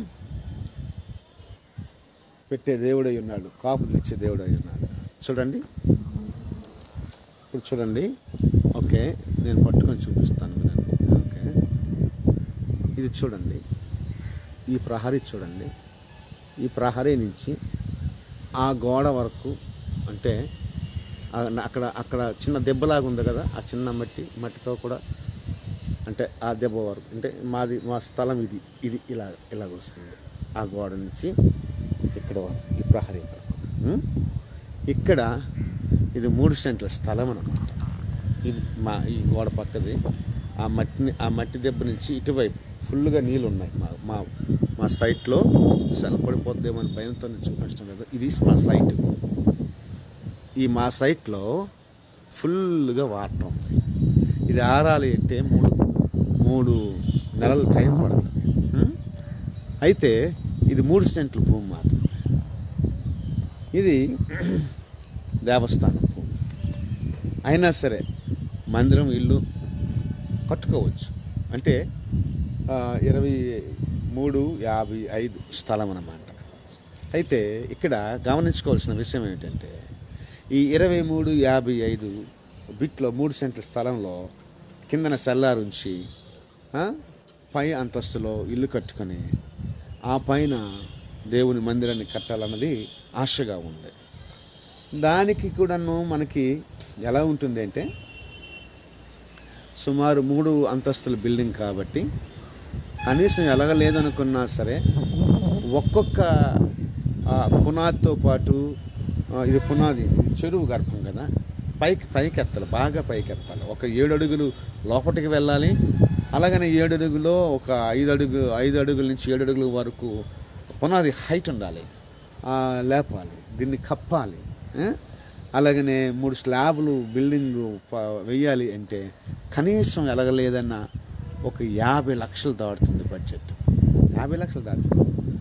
పెట్టే దేవుడై ఉన్నాడు కాపు తెచ్చే దేవుడై ఉన్నాడు చూడండి ఇప్పుడు చూడండి ఓకే నేను పట్టుకొని చూపిస్తాను వినండి ఓకే ఇది చూడండి ఈ ప్రహరీ చూడండి ఈ ప్రహరీ నుంచి ఆ గోడ వరకు అంటే ఆ- అక్కడ అక్కడ చిన్న దెబ్బలాగా ఉంది కదా ఆ చిన్న మట్టి మట్టితో కూడా అంటే ఆ దెబ్బ వరకు అంటే మాది మా స్థలం ఇది ఇది ఇలా ఇలాగ వస్తుంది ఆ గోడ నుంచి ఇక్కడ వరకు ఈ ప్రహరీ వరకు ఉం? ఇక్కడ ఇది మూడు సెంట్ల స్థలం అనమాట ఇది మా ఈ గోడ పక్కది ఆ మట్టిని ఆ మట్టి దెబ్బ నుంచి ఇటువైపు ఫుల్గా నీళ్ళు ఉన్నాయి మా మా మా సైట్లో సెల పడిపోద్దేమో అని భయంతో నేను చూపించడం లేదు ఇది మా సైట్ ఈ మా సైట్లో ఫుల్గా వాటర్ ఉంది ఇది ఆరాలి అంటే మూడు మూడు నెలల టైం పడుతుంది ఉం? అయితే ఇది మూడు సెంట్లు భూమి మాత్రం ఇది దేవస్థానం భూమి అయినా సరే మందిరం ఇల్లు కట్టుకోవచ్చు అంటే ఆ, ఇరవై మూడు యాభై ఐదు స్థలం అన్నమాట అయితే ఇక్కడ గమనించుకోవాల్సిన విషయం ఏంటంటే ఈ ఇరవై మూడు యాభై ఐదు బిట్లో మూడు సెంట్ల స్థలంలో కిందన సెల్లారుంచి ఆ, పై అంతస్తులో ఇల్లు కట్టుకొని ఆ పైన దేవుని మందిరాన్ని కట్టాలన్నది ఆశగా ఉంది దానికి కూడాను మనకి ఎలా ఉంటుంది అంటే సుమారు మూడు అంతస్తుల బిల్డింగ్ కాబట్టి కనీసం ఎలాగ లేదనుకున్నా సరే ఒక్కొక్క ఆ, పునాదితో పాటు ఆ, ఇది పునాది ఇది చెరువు గర్భం కదా పైకి పైకి ఎత్తాలి బాగా పైకి ఎత్తాలి ఒక ఏడు అడుగులు లోపలికి వెళ్ళాలి అలాగనే ఏడు అడుగులో ఒక ఐదు అడుగు ఐదు అడుగుల నుంచి ఏడు అడుగుల వరకు పునాది హైట్ ఉండాలి ఆ, లేపాలి దీన్ని కప్పాలి ఆ? అలాగనే మూడు స్లాబ్లు బిల్డింగ్ వెయ్యాలి అంటే కనీసం ఎలగలేదన్నా ఒక యాభై లక్షలు దాటుతుంది బడ్జెట్ యాభై లక్షలు దాటుతుంది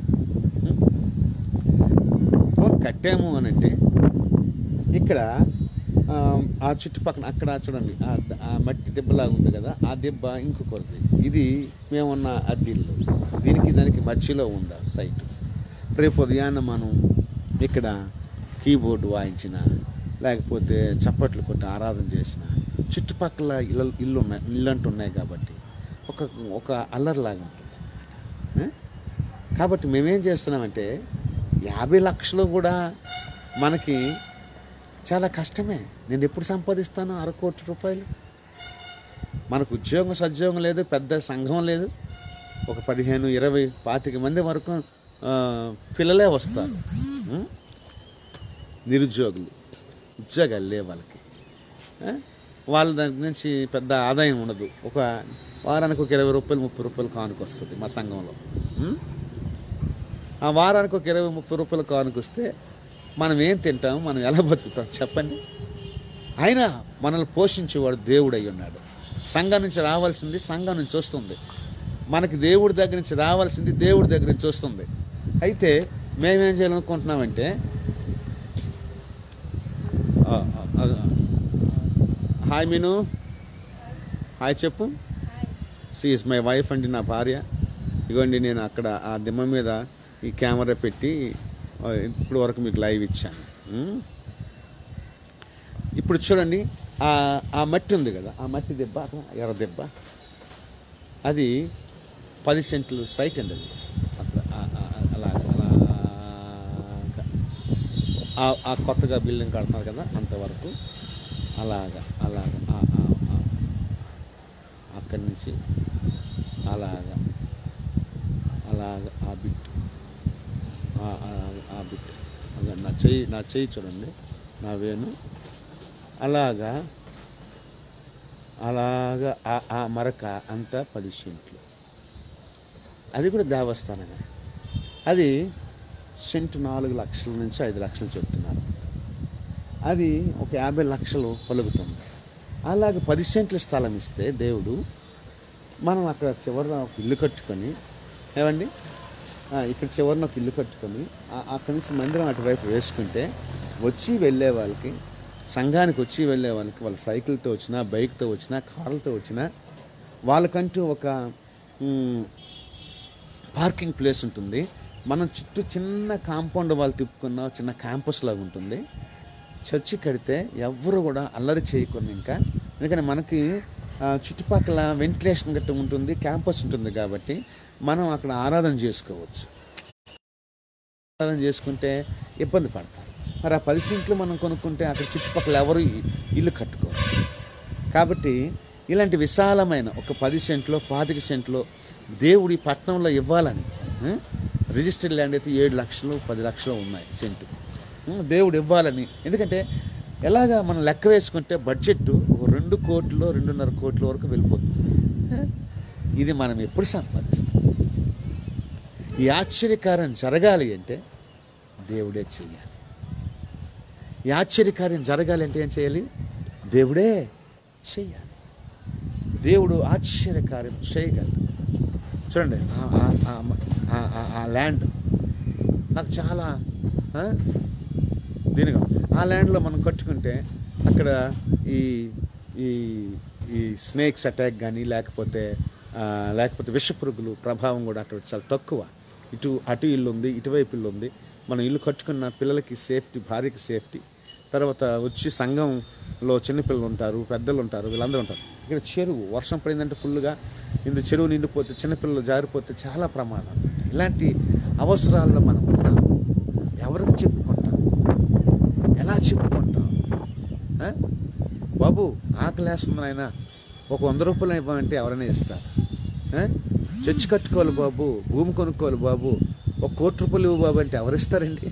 పోనీ కట్టాము అని అంటే ఇక్కడ ఆ, ఆ చుట్టుపక్కల అక్కడ చూడండి ఆ ద- ఆ మట్టి దెబ్బలాగా ఉంది కదా ఆ దెబ్బ ఇంకొకరిది ఇది మేమున్న అద్దిల్లు దీనికి దానికి మధ్యలో ఉంది ఆ సైట్ రేపు ఉదయాన్న మనం ఇక్కడ కీబోర్డు వాయించిన లేకపోతే చప్పట్లు కొట్టి ఆరాధన చేసిన చుట్టుపక్కల ఇళ్ళు ఇల్లు ఉన్నాయి ఇల్లు అంటూ ఉన్నాయి కాబట్టి ఒక ఒక అల్లరిలాగా ఉంటుంది ఆ? కాబట్టి మేమేం చేస్తున్నామంటే యాభై లక్షలు కూడా మనకి చాలా కష్టమే నేను ఎప్పుడు సంపాదిస్తాను అర కోటి రూపాయలు మనకు ఉద్యోగం సద్యోగం లేదు పెద్ద సంఘం లేదు ఒక పదిహేను ఇరవై పాతిక మంది వరకు ఆ, పిల్లలే వస్తారు ఉం? నిరుద్యోగులు ఉద్యోగాలు లేవు వాళ్ళకి ఆ? వాళ్ళ దగ్గర నుంచి పెద్ద ఆదాయం ఉండదు ఒక వారానికి ఒక ఇరవై రూపాయలు ముప్పై రూపాయలు కానుక వస్తుంది మా సంఘంలో ఉం? ఆ వారానికి ఒక ఇరవై ముప్పై రూపాయలు కానుక వస్తే మనం ఏం తింటాం మనం ఎలా బతుకుతాం చెప్పండి అయినా మనల్ని పోషించేవాడు దేవుడు అయి ఉన్నాడు సంఘం నుంచి రావాల్సింది సంఘం నుంచి వస్తుంది మనకి దేవుడి దగ్గర నుంచి రావాల్సింది దేవుడి దగ్గర నుంచి వస్తుంది అయితే మేమేం చేయాలనుకుంటున్నామంటే ఆ, ఆ, ఆ, హాయ్ మీను హాయ్ చెప్పు సి ఇస్ మై వైఫ్ అండి నా భార్య ఇగోండి నేను అక్కడ ఆ దిమ్మ మీద ఈ కెమెరా పెట్టి ఆ, ఇప్పుడు వరకు మీకు లైవ్ ఇచ్చాను ఉం? ఇప్పుడు చూడండి ఆ ఆ మట్టి ఉంది కదా ఆ మట్టి దెబ్బ ఎర్ర దెబ్బ అది పది సెంట్లు సైట్ అండి అది అట్లా ఆ- ఆ- ఆ- అలాగ అలాగా ఆ- ఆ కొత్తగా బిల్డింగ్ కడుతున్నారు కదా అంతవరకు అలాగా అలాగా ఆ- ఆ- ఆ. అక్కడి నుంచి అలాగా అలాగా ఆ బిట్ ఆ- ఆ- ఆ బిట్ అలా నా చెయ్యి నా చెయ్యి చూడండి నా వేను అలాగా అలాగా ఆ- ఆ మరక అంతా పది సెంట్లు అది కూడా దేవస్థానమే అది సెంటు నాలుగు లక్షల నుంచి ఐదు లక్షలు చెప్తున్నారు అది ఒక యాభై లక్షలు పలుకుతుంది అలాగే పది సెంట్ల స్థలం ఇస్తే దేవుడు మనం అక్కడ చివరిన ఒక ఇల్లు కట్టుకొని ఏమండి ఆ, ఇక్కడ చివరిన ఒక ఇల్లు కట్టుకొని ఆ- అక్కడి నుంచి మందిరం అటువైపు వేసుకుంటే వచ్చి వెళ్ళే వాళ్ళకి సంఘానికి వచ్చి వెళ్ళే వాళ్ళకి వాళ్ళ సైకిల్తో వచ్చినా బైక్తో వచ్చినా కార్లతో వచ్చినా వాళ్ళకంటూ ఒక మ్, పార్కింగ్ ప్లేస్ ఉంటుంది మనం చుట్టూ చిన్న కాంపౌండ్ వాళ్ళు తిప్పుకున్న చిన్న క్యాంపస్ లాగా ఉంటుంది చర్చి కడితే ఎవ్వరు కూడా అల్లరి చేయకుండా ఇంకా ఎందుకని మనకి ఆ, చుట్టుపక్కల వెంటిలేషన్ గట్ట ఉంటుంది క్యాంపస్ ఉంటుంది కాబట్టి మనం అక్కడ ఆరాధన చేసుకోవచ్చు ఆరాధన చేసుకుంటే ఇబ్బంది పడతారు మరి ఆ పది సెంట్లు మనం కొనుక్కుంటే అక్కడ చుట్టుపక్కల ఎవరు ఇ- ఇల్లు కట్టుకోవచ్చు కాబట్టి ఇలాంటి విశాలమైన ఒక పది సెంట్లో పాతిక సెంట్లో దేవుడి పట్టణంలో ఇవ్వాలని ఆ? రిజిస్టర్డ్ ల్యాండ్ అయితే ఏడు లక్షలు పది లక్షలు ఉన్నాయి సెంటు ఆ, దేవుడు ఇవ్వాలని ఎందుకంటే ఎలాగా మనం లెక్క వేసుకుంటే బడ్జెట్ ఒక రెండు కోట్లు రెండున్నర కోట్ల వరకు వెళ్ళిపోతుంది ఆ? ఇది మనం ఎప్పుడు సంపాదిస్తాం ఈ ఆశ్చర్యకారం జరగాలి అంటే దేవుడే చెయ్యాలి ఈ ఆశ్చర్యకార్యం జరగాలి అంటే ఏం చేయాలి దేవుడే చెయ్యాలి దేవుడు ఆశ్చర్యకార్యం చేయగలడు చూడండి ఆ- ఆ- ఆ- ఆ- ఆ- ఆ ల్యాండ్ నాకు చాలా ఆ, దీనిగా ఆ ల్యాండ్లో మనం కట్టుకుంటే అక్కడ ఈ ఈ ఈ స్నేక్స్ అటాక్ కానీ లేకపోతే ఆ, లేకపోతే విషపురుగులు ప్రభావం కూడా అక్కడ చాలా తక్కువ ఇటు అటు ఇల్లు ఉంది ఇటువైపు ఇల్లు ఉంది మనం ఇల్లు కట్టుకున్న పిల్లలకి సేఫ్టీ భార్యకి సేఫ్టీ తర్వాత వచ్చి సంఘంలో చిన్నపిల్లలు ఉంటారు పెద్దలు ఉంటారు వీళ్ళందరూ ఉంటారు ఇక్కడ చెరువు వర్షం పడిందంటే ఫుల్గా ఇందు చెరువు నిండిపోతే చిన్నపిల్లలు జారిపోతే చాలా ప్రమాదం అన్నమాట ఇలాంటి అవసరాల్లో మనం ఉన్నాం ఎవరికి చెప్పుకుంటాం ఎలా చెప్పుకుంటాం ఆ? బాబు ఆకలేస్తుంది ఆయన ఒక వంద రూపాయలు ఇవ్వమంటే ఎవరైనా ఇస్తారు ఆ? చర్చి కట్టుకోవాలి బాబు భూమి కొనుక్కోవాలి బాబు ఒక కోటి రూపాయలు ఇవ్వు బాబు అంటే ఎవరిస్తారండి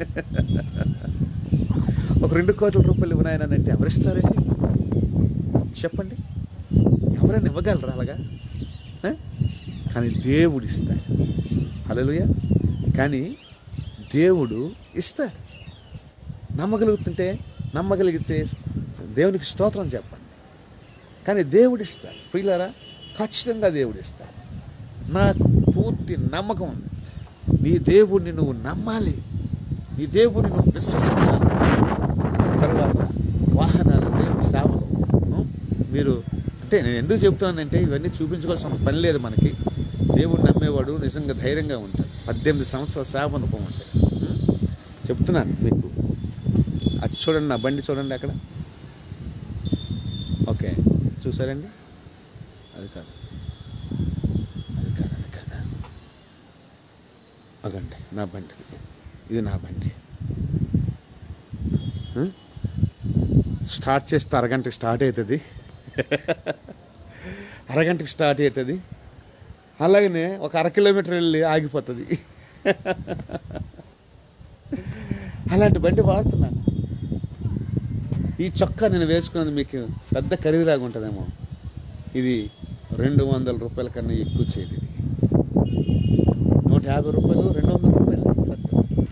ఒక రెండు కోట్ల రూపాయలు ఇవ్వనాయనంటే ఎవరిస్తారండి చెప్పండి ఎవరైనా ఇవ్వగలరా అలాగా ఆ? కానీ దేవుడు ఇస్తాడు హల్లెలూయా కానీ దేవుడు ఇస్తాడు నమ్మగలుగుతుంటే నమ్మగలిగితే దేవునికి స్తోత్రం చెప్పండి కానీ దేవుడు ఇస్తాడు ప్రియులారా ఖచ్చితంగా దేవుడు ఇస్తాడు నాకు పూర్తి నమ్మకం ఉంది నీ దేవుడిని నువ్వు నమ్మాలి నీ దేవుడిని నువ్వు విశ్వసించాలి తర్వాత వాహనాలు లేవు సేవలు ఉం? మీరు అంటే నేను ఎందుకు చెప్తున్నానంటే ఇవన్నీ చూపించుకోవాల్సిన పని లేదు మనకి దేవుడు నమ్మేవాడు నిజంగా ధైర్యంగా ఉంటాడు పద్దెనిమిది సంవత్సరాల సేవ అనుభవం ఉంటుంది ఉం? చెప్తున్నాను మీకు అది చూడండి నా బండి చూడండి అక్కడ ఓకే చూసారండి అది కాదు అది కాదు అది కాదు అగండి నా బండి ఇది. ఇది నా బండి ఉం? స్టార్ట్ చేస్తే అరగంటకి స్టార్ట్ అవుతుంది అరగంటకి స్టార్ట్ అవుతుంది అలాగనే ఒక అర కిలోమీటర్ వెళ్ళి ఆగిపోతుంది అలాంటి బండి వాడుతున్నాను ఈ చొక్కా నేను వేసుకున్నది మీకు పెద్ద ఖరీదులాగా ఉంటుందేమో ఇది రెండు వందల రూపాయల కన్నా ఎక్కువ చేయదు ఇది నూట యాభై రూపాయలు రెండు వందల రూపాయలు షర్ట్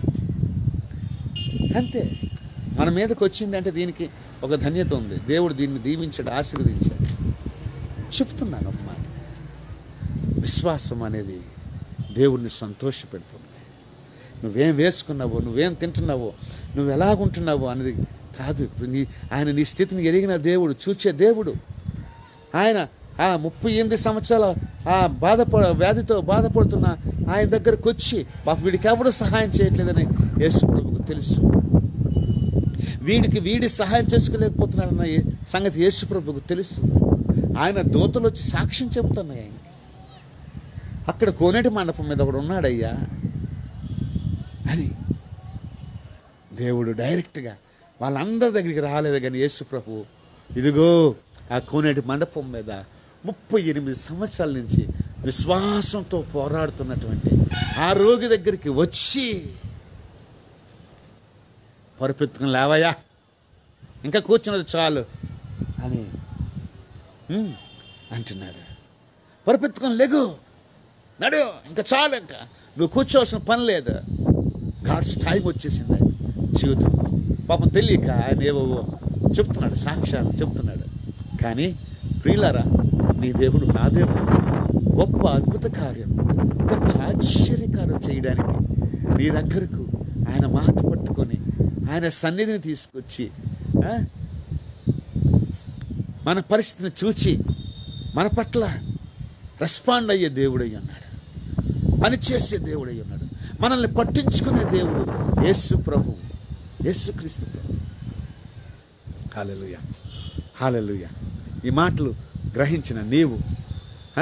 అంతే మన మీదకి వచ్చింది అంటే దీనికి ఒక ధన్యత ఉంది దేవుడు దీన్ని దీవించాడు ఆశీర్వదించాడు చెప్తున్నాను ఒక మాట విశ్వాసం అనేది దేవుడిని సంతోషపెడుతుంది నువ్వేం వేసుకున్నావో నువ్వేం తింటున్నావో నువ్వు ఎలాగుంటున్నావో అనేది కాదు ఇప్పుడు నీ ఆయన నీ స్థితిని ఎరిగిన దేవుడు చూచే దేవుడు ఆయన ఆ ముప్పై ఎనిమిది సంవత్సరాల ఆ బాధపడ వ్యాధితో బాధపడుతున్న ఆయన దగ్గరకు వచ్చి పాప వీడికి ఎవరు సహాయం చేయట్లేదని యేసు ప్రభుకు తెలుసు వీడికి వీడి సహాయం చేసుకోలేకపోతున్నాడన్న ఏ- సంగతి యేసు ప్రభుకు తెలుసు ఆయన దూతలు వచ్చి సాక్ష్యం చెబుతున్నాయి ఆయనకి అక్కడ కోనేటి మండపం మీద ఒకడు ఉన్నాడయ్యా అని దేవుడు డైరెక్ట్గా వాళ్ళందరి దగ్గరికి రాలేదు కానీ యేసు ప్రభు ఇదిగో ఆ కోనేటి మండపం మీద ముప్పై ఎనిమిది సంవత్సరాల నుంచి విశ్వాసంతో పోరాడుతున్నటువంటి ఆ రోగి దగ్గరికి వచ్చి పరుపెత్తుకుని లేవయ్యా ఇంకా కూర్చున్నది చాలు అని "ఉమ్" అంటున్నాడు పరుపెత్తుకొని లెగు నడు ఇంకా చాలు ఇంకా నువ్వు కూర్చోవలసిన పని లేదు గాడ్స్ టైం వచ్చేసింది ఆయన జీవితంలో పాపం తెలియక ఆయన ఏవో చెప్తున్నాడు సాక్ష్యాలు చెప్తున్నాడు కానీ ప్రియులారా నీ దేవుడు నా దేవుడు గొప్ప అద్భుత కార్యం గొప్ప ఆశ్చర్యకారం చేయడానికి నీ దగ్గరకు ఆయన మాట పట్టుకొని ఆయన సన్నిధిని తీసుకొచ్చి ఆ, మన పరిస్థితిని చూచి మన పట్ల రెస్పాండ్ అయ్యే దేవుడై ఉన్నాడు పనిచేసే దేవుడై ఉన్నాడు మనల్ని పట్టించుకునే దేవుడు యేసు ప్రభు యేసు క్రీస్తు ప్రభు హాలెలుయ హాలెలుయ ఈ మాటలు గ్రహించిన నీవు ఆ?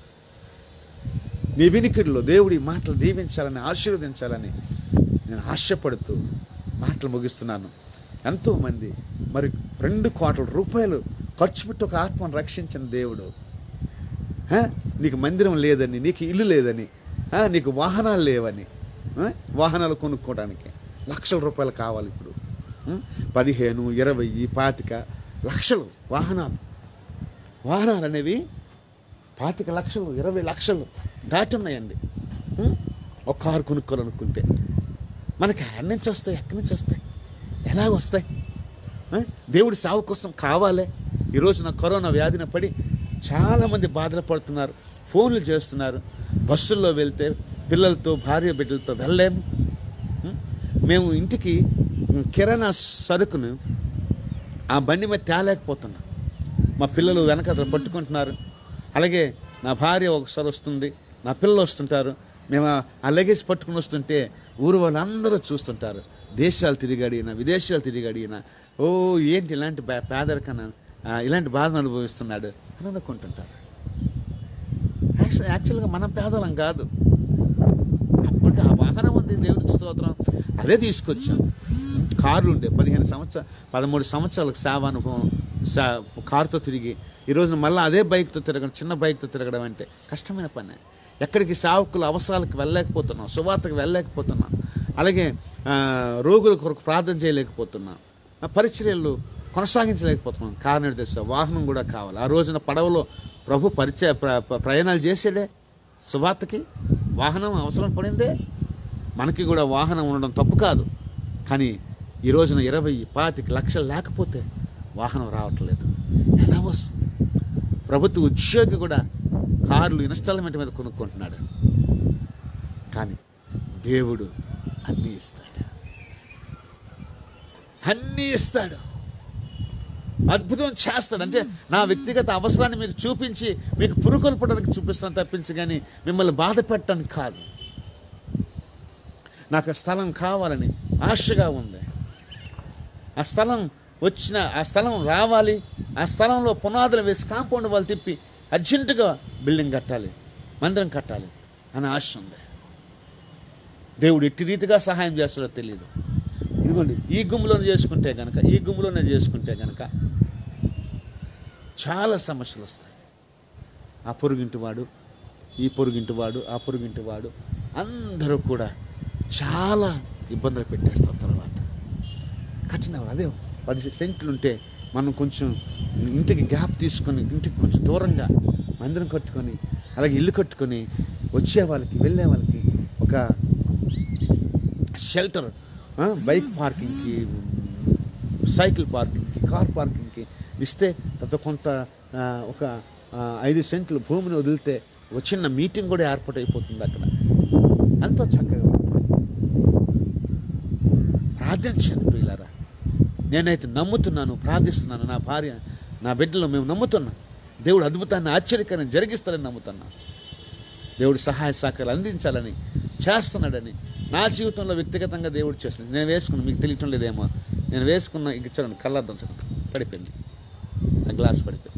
నీ వినికిడిలో దేవుడి మాటలు దీవించాలని ఆశీర్వదించాలని నేను ఆశపడుతూ మాటలు ముగిస్తున్నాను ఎంతోమంది మరి రెండు కోట్ల రూపాయలు ఖర్చు పెట్టి ఒక ఆత్మను రక్షించిన దేవుడు ఆ? నీకు మందిరం లేదని నీకు ఇల్లు లేదని ఆ? నీకు వాహనాలు లేవని ఆ? వాహనాలు కొనుక్కోవడానికి లక్షల రూపాయలు కావాలి ఇప్పుడు ఉం? పదిహేను ఇరవై పాతిక లక్షలు వాహనాలు వాహనాలు అనేవి పాతిక లక్షలు ఇరవై లక్షలు దాటున్నాయండి ఉం? ఒక కారు కొనుక్కోవాలనుకుంటే మనకి ఎక్కడి నుంచి వస్తాయి ఎక్కడి నుంచి వస్తాయి ఎలా వస్తాయి ఆ? దేవుడి సాగు కోసం కావాలే ఈరోజు నా కరోనా వ్యాధిన పడి చాలామంది బాధలు పడుతున్నారు ఫోన్లు చేస్తున్నారు బస్సుల్లో వెళ్తే పిల్లలతో భార్య బిడ్డలతో వెళ్ళలేము ఉం? మేము ఇంటికి ఉం, కిరాణా సరుకును ఆ బండి మీద తేలేకపోతున్నాం మా పిల్లలు వెనక పట్టుకుంటున్నారు అలాగే నా భార్య ఒకసారి వస్తుంది నా పిల్లలు వస్తుంటారు మేము ఆ- ఆ లగేజ్ పట్టుకుని వస్తుంటే ఊరు వాళ్ళందరూ చూస్తుంటారు దేశాలు తిరిగి అడిగిన విదేశాలు తిరిగి అడిగిన ఓ ఏంటి ఇలాంటి బా- పేదరికన ఆ, ఇలాంటి బాధను అనుభవిస్తున్నాడు అని అనుకుంటుంటారు యాక్చు- యాక్చువల్గా మనం పేదలం కాదు అప్పుడు ఆ వాహనం ఉంది దేవునికి స్తోత్రం అదే తీసుకొచ్చాం కార్లు ఉండే పదిహేను సంవత్సరాలు పదమూడు సంవత్సరాలకు సేవ అనుభవం సా కారుతో తిరిగి ఈ రోజున మళ్ళీ అదే బైక్తో తిరగడం చిన్న బైక్తో తిరగడం అంటే కష్టమైన పని ఎక్కడికి సేవకుల అవసరాలకు వెళ్ళలేకపోతున్నాం సువార్తకు వెళ్ళలేకపోతున్నాం అలాగే ఆ, రోగుల కొరకు ప్రార్థన చేయలేకపోతున్నాం ఆ పరిచర్యలు కొనసాగించలేకపోతున్నాం కారణం తెస్తా వాహనం కూడా కావాలి ఆ రోజున పడవలో ప్రభు పరిచయ ప్ర- ప్ర- ప్రయాణాలు చేసాడే సువార్తకి వాహనం అవసరం పడిందే మనకి కూడా వాహనం ఉండడం తప్పు కాదు కానీ ఈ రోజున ఇరవై పాతిక లక్షలు లేకపోతే వాహనం రావట్లేదు ఎలా వస్తుంది ప్రభుత్వ ఉద్యోగి కూడా కార్లు ఇన్స్టాల్మెంట్ మీద కొనుక్కుంటున్నాడు కానీ దేవుడు అన్నీ ఇస్తాడు అన్నీ ఇస్తాడు అద్భుతం చేస్తాడు అంటే నా వ్యక్తిగత అవసరాన్ని మీకు చూపించి మీకు పురుకొల్పడానికి చూపిస్తాను తప్పించి కానీ మిమ్మల్ని బాధ పెట్టడానికి కాదు నాకు ఆ స్థలం కావాలని ఆశగా ఉంది ఆ స్థలం వచ్చిన ఆ స్థలం రావాలి ఆ స్థలంలో పునాదులు వేసి కాంపౌండ్ వాళ్ళు తిప్పి అర్జెంటుగా బిల్డింగ్ కట్టాలి మందిరం కట్టాలి అని ఆశ ఉంది దేవుడు ఎట్టి రీతిగా సహాయం చేస్తాడో తెలియదు ఇదిగోండి ఈ గుమ్ములోనే చేసుకుంటే గనక ఈ గుమ్ములోనే చేసుకుంటే గనక చాలా సమస్యలు వస్తాయి ఆ పొరుగింటి వాడు ఈ పొరుగింటి వాడు ఆ పొరుగింటి వాడు అందరూ కూడా చాలా ఇబ్బందులు పెట్టేస్తారు తర్వాత కఠిన అదే పది సెంట్లు ఉంటే మనం కొంచెం ఇంటికి గ్యాప్ తీసుకొని ఇంటికి కొంచెం దూరంగా మందిరం కట్టుకొని అలాగే ఇల్లు కట్టుకొని వచ్చే వాళ్ళకి వెళ్ళే వాళ్ళకి ఒక షెల్టర్ బైక్ పార్కింగ్కి సైకిల్ పార్కింగ్కి కార్ పార్కింగ్కి ఇస్తే తర్వాత కొంత ఆ, ఒక ఆ, ఐదు సెంట్లు భూమిని వదిలితే ఒక చిన్న మీటింగ్ కూడా ఏర్పాటు అయిపోతుంది అక్కడ ఎంతో చక్కగా ఉంటుంది. ప్రార్థించండి ప్రియులారా నేనైతే నమ్ముతున్నాను ప్రార్థిస్తున్నాను నా భార్య నా బిడ్డలో మేము నమ్ముతున్నాం దేవుడు అద్భుతాన్ని ఆశ్చర్యకరం జరిగిస్తారని నమ్ముతున్నాను దేవుడు సహాయ సహకారాలు అందించాలని చేస్తున్నాడని నా జీవితంలో వ్యక్తిగతంగా దేవుడు చేస్తున్నాడు నేను వేసుకున్నా మీకు తెలియటం లేదేమో నేను వేసుకున్న ఇంక చూడండి కళ్ళర్థం చూడండి పడిపోయింది ఆ గ్లాస్ పడిపోయింది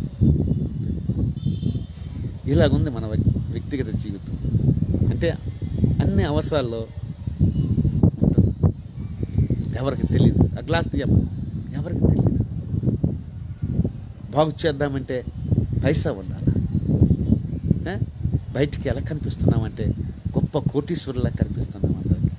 ఇలాగుంది మన వ్యక్- వ్యక్తిగత జీవితం అంటే అన్ని అవసరాల్లో ఉంటాం. ఎవరికి తెలియదు ఆ గ్లాస్ తీయమ్మ ఎవరికి తెలియదు బాగు చేద్దామంటే పైసా ఉండాలి ఏ? బయటికి ఎలా కనిపిస్తున్నామంటే గొప్ప కోటీశ్వరులా కనిపిస్తున్నాం అందరికి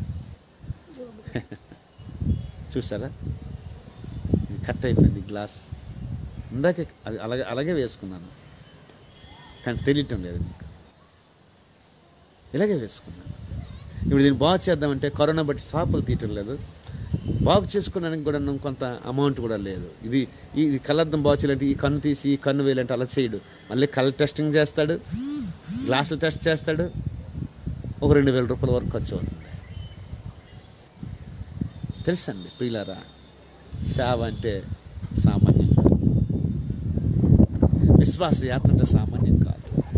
చూసారా ఇది కట్ అయిపోయింది గ్లాస్ ఇందాకే అది అలాగే అలాగే వేసుకున్నాను కానీ తెలియటం లేదు మీకు ఇలాగే వేసుకున్నాను ఇప్పుడు దీన్ని బాగు చేద్దామంటే కరోనా బట్టి షాపులు తీయటం లేదు బాగు చేసుకోవడానికి కూడా నాకు కొంత అమౌంట్ కూడా లేదు ఇది ఈ ఈ కళ్ళద్దం బాగు చేయాలంటే ఈ కన్ను తీసి ఈ కన్ను వేయాలంటే అలా చేయడు మళ్ళీ కళ్ళ టెస్టింగ్ చేస్తాడు గ్లాసులు టెస్ట్ చేస్తాడు ఒక రెండు వేల రూపాయల వరకు ఖర్చు అవుతుంది తెలుసండి ప్రియులారా సేవ అంటే సామాన్యం కాదు విశ్వాస యాత్ర అంటే సామాన్యం కాదు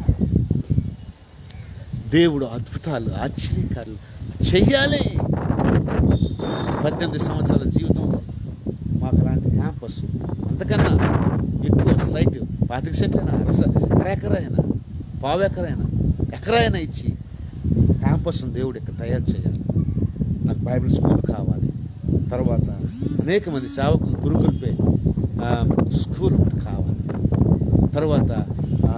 దేవుడు అద్భుతాలు ఆశ్చర్యకారులు చెయ్యాలి పద్దెనిమిది సంవత్సరాల జీవితం మాకు అలాంటి క్యాంపస్ అంతకన్నా ఎక్కువ సైట్ పాతిక సెంట్లైనా అరస అరెకరైనా పావు ఎకరైనా ఎకరైనా ఇచ్చి క్యాంపస్ను దేవుడు ఇక్కడ తయారు చేయాలి నాకు బైబిల్ స్కూల్ కావాలి తర్వాత అనేక మంది సేవకులు గురుకుల్పే ఆ, స్కూల్ ఒకటి కావాలి తర్వాత ఆ,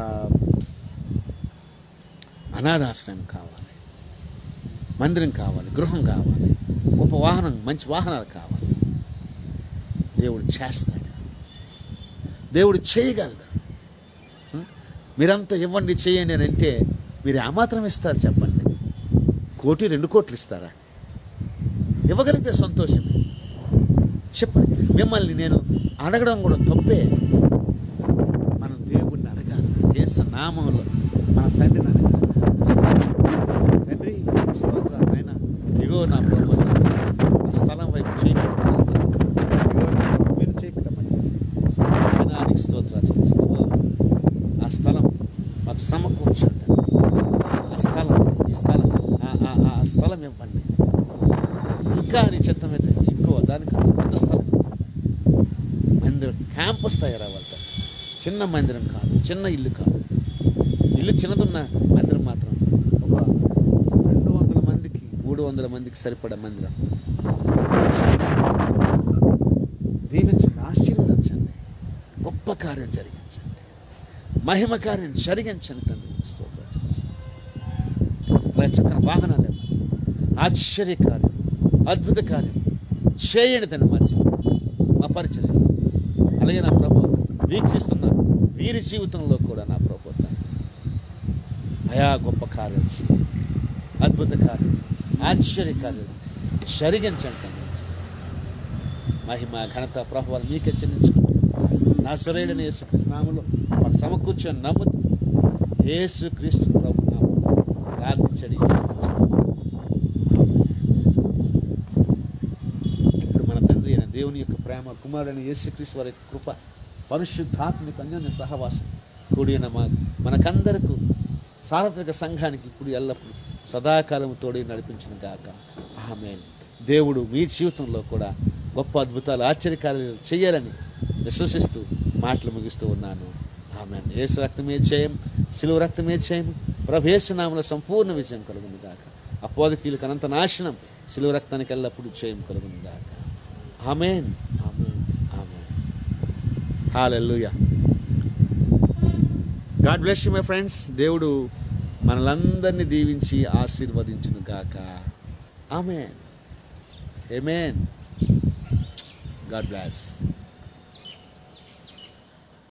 అనాథాశ్రయం కావాలి మందిరం కావాలి గృహం కావాలి గొప్ప వాహనం మంచి వాహనాలు కావాలి దేవుడు చేస్తాడు దేవుడు చేయగలడు ఉం? మీరంతా ఇవ్వండి చేయండి అని అంటే మీరు ఏమాత్రం ఇస్తారు చెప్పండి కోటి రెండు కోట్లు ఇస్తారా ఇవ్వగలిగితే సంతోషమే చెప్పండి మిమ్మల్ని నేను అడగడం కూడా తప్పే మనం దేవుడిని అడగాలి ఏసు నామంలో మన తండ్రిని అడగాలి తండ్రి స్తోత్రాలు ఆయన ఇగో నా ప్రభు ఆ స్థలం వైపు చేయబడుతున్నాను ఇగో నా ప్రభు, మీరు చేపెట్టమని అయినా నీకు స్తోత్రాలు చెల్లిస్తావు ఆ స్థలం మాకు సమకూర్చండి ఆ స్థలం ఈ స్థలం ఆ- ఆ- ఆ స్థలం ఇవ్వండి ఇంకా నీ చిత్తమైతే ఇంకో దానికన్నా పెద్ద స్థలం మందిరం క్యాంపస్ తయారవ్వాలి చిన్న మందిరం కాదు చిన్న ఇల్లు కాదు ఇల్లు చిన్నదున్న మందిరం మాత్రం ఒక రెండు వందల మూడు వందల మందికి సరిపడ మందిరం దీవించండి ఆశీర్వదించండి గొప్ప కార్యం జరిగించండి మహిమ కార్యం జరిగించండి తండ్రి స్తోత్రం చెల్లిస్తున్నాను. అలాగే చక్కని వాహనాలు ఇవ్వండి ఆశ్చర్య కార్యం అద్భుత కార్యం చేయండి తను మా జీవితం మా పరిచయం అలాగే నా ప్రభు వీక్షిస్తున్న వీరి జీవితంలో కూడా నా ప్రభు తండ్రి, అయా గొప్ప కార్యం చేయండి అద్భుత కార్యం ఆశ్చర్య కార్యం జరిగించండి తండ్రి మహిమ ఘనత ప్రభావాలు మీకే చెల్లించుకుంటాం నా సరైన యేసుక్రీస్తు నామములో మాకు సమకూర్చొని నమ్ముతూ యేసు క్రీస్తు ప్రభు నామములో ప్రార్థించడి ఇప్పుడు మన తండ్రి అయిన దేవుని యొక్క ప్రేమ కుమారుడైన యేసుక్రీస్తు వారి యొక్క కృప పరిశుద్ధాత్మిక అన్యోన్య సహవాసం కూడిన మా మనకందరకు సార్వత్రిక సంఘానికి ఇప్పుడు ఎల్లప్పుడూ సదాకాలం తోడి నడిపించిన గాక ఆమె దేవుడు మీ జీవితంలో కూడా గొప్ప అద్భుతాలు ఆశ్చర్యకార్యాలు చేయాలని విశ్వసిస్తూ మాటలు ముగిస్తూ ఉన్నాను ఆమె ఏసు రక్తమే చేయం సిలువ రక్తమే చేయం ప్రభేసునామల సంపూర్ణ విజయం కలుగును గాక అపోదకీలకు అనంత నాశనం సిలువ రక్తానికి ఎల్లప్పుడూ చేయం కలుగును గాక amen amen amen hallelujah God bless you my friends దేవుడు మనలందరినీ దీవించి ఆశీర్వదించును గాక ఆమెన్ ఏమేన్ గాడ్ బ్లెస్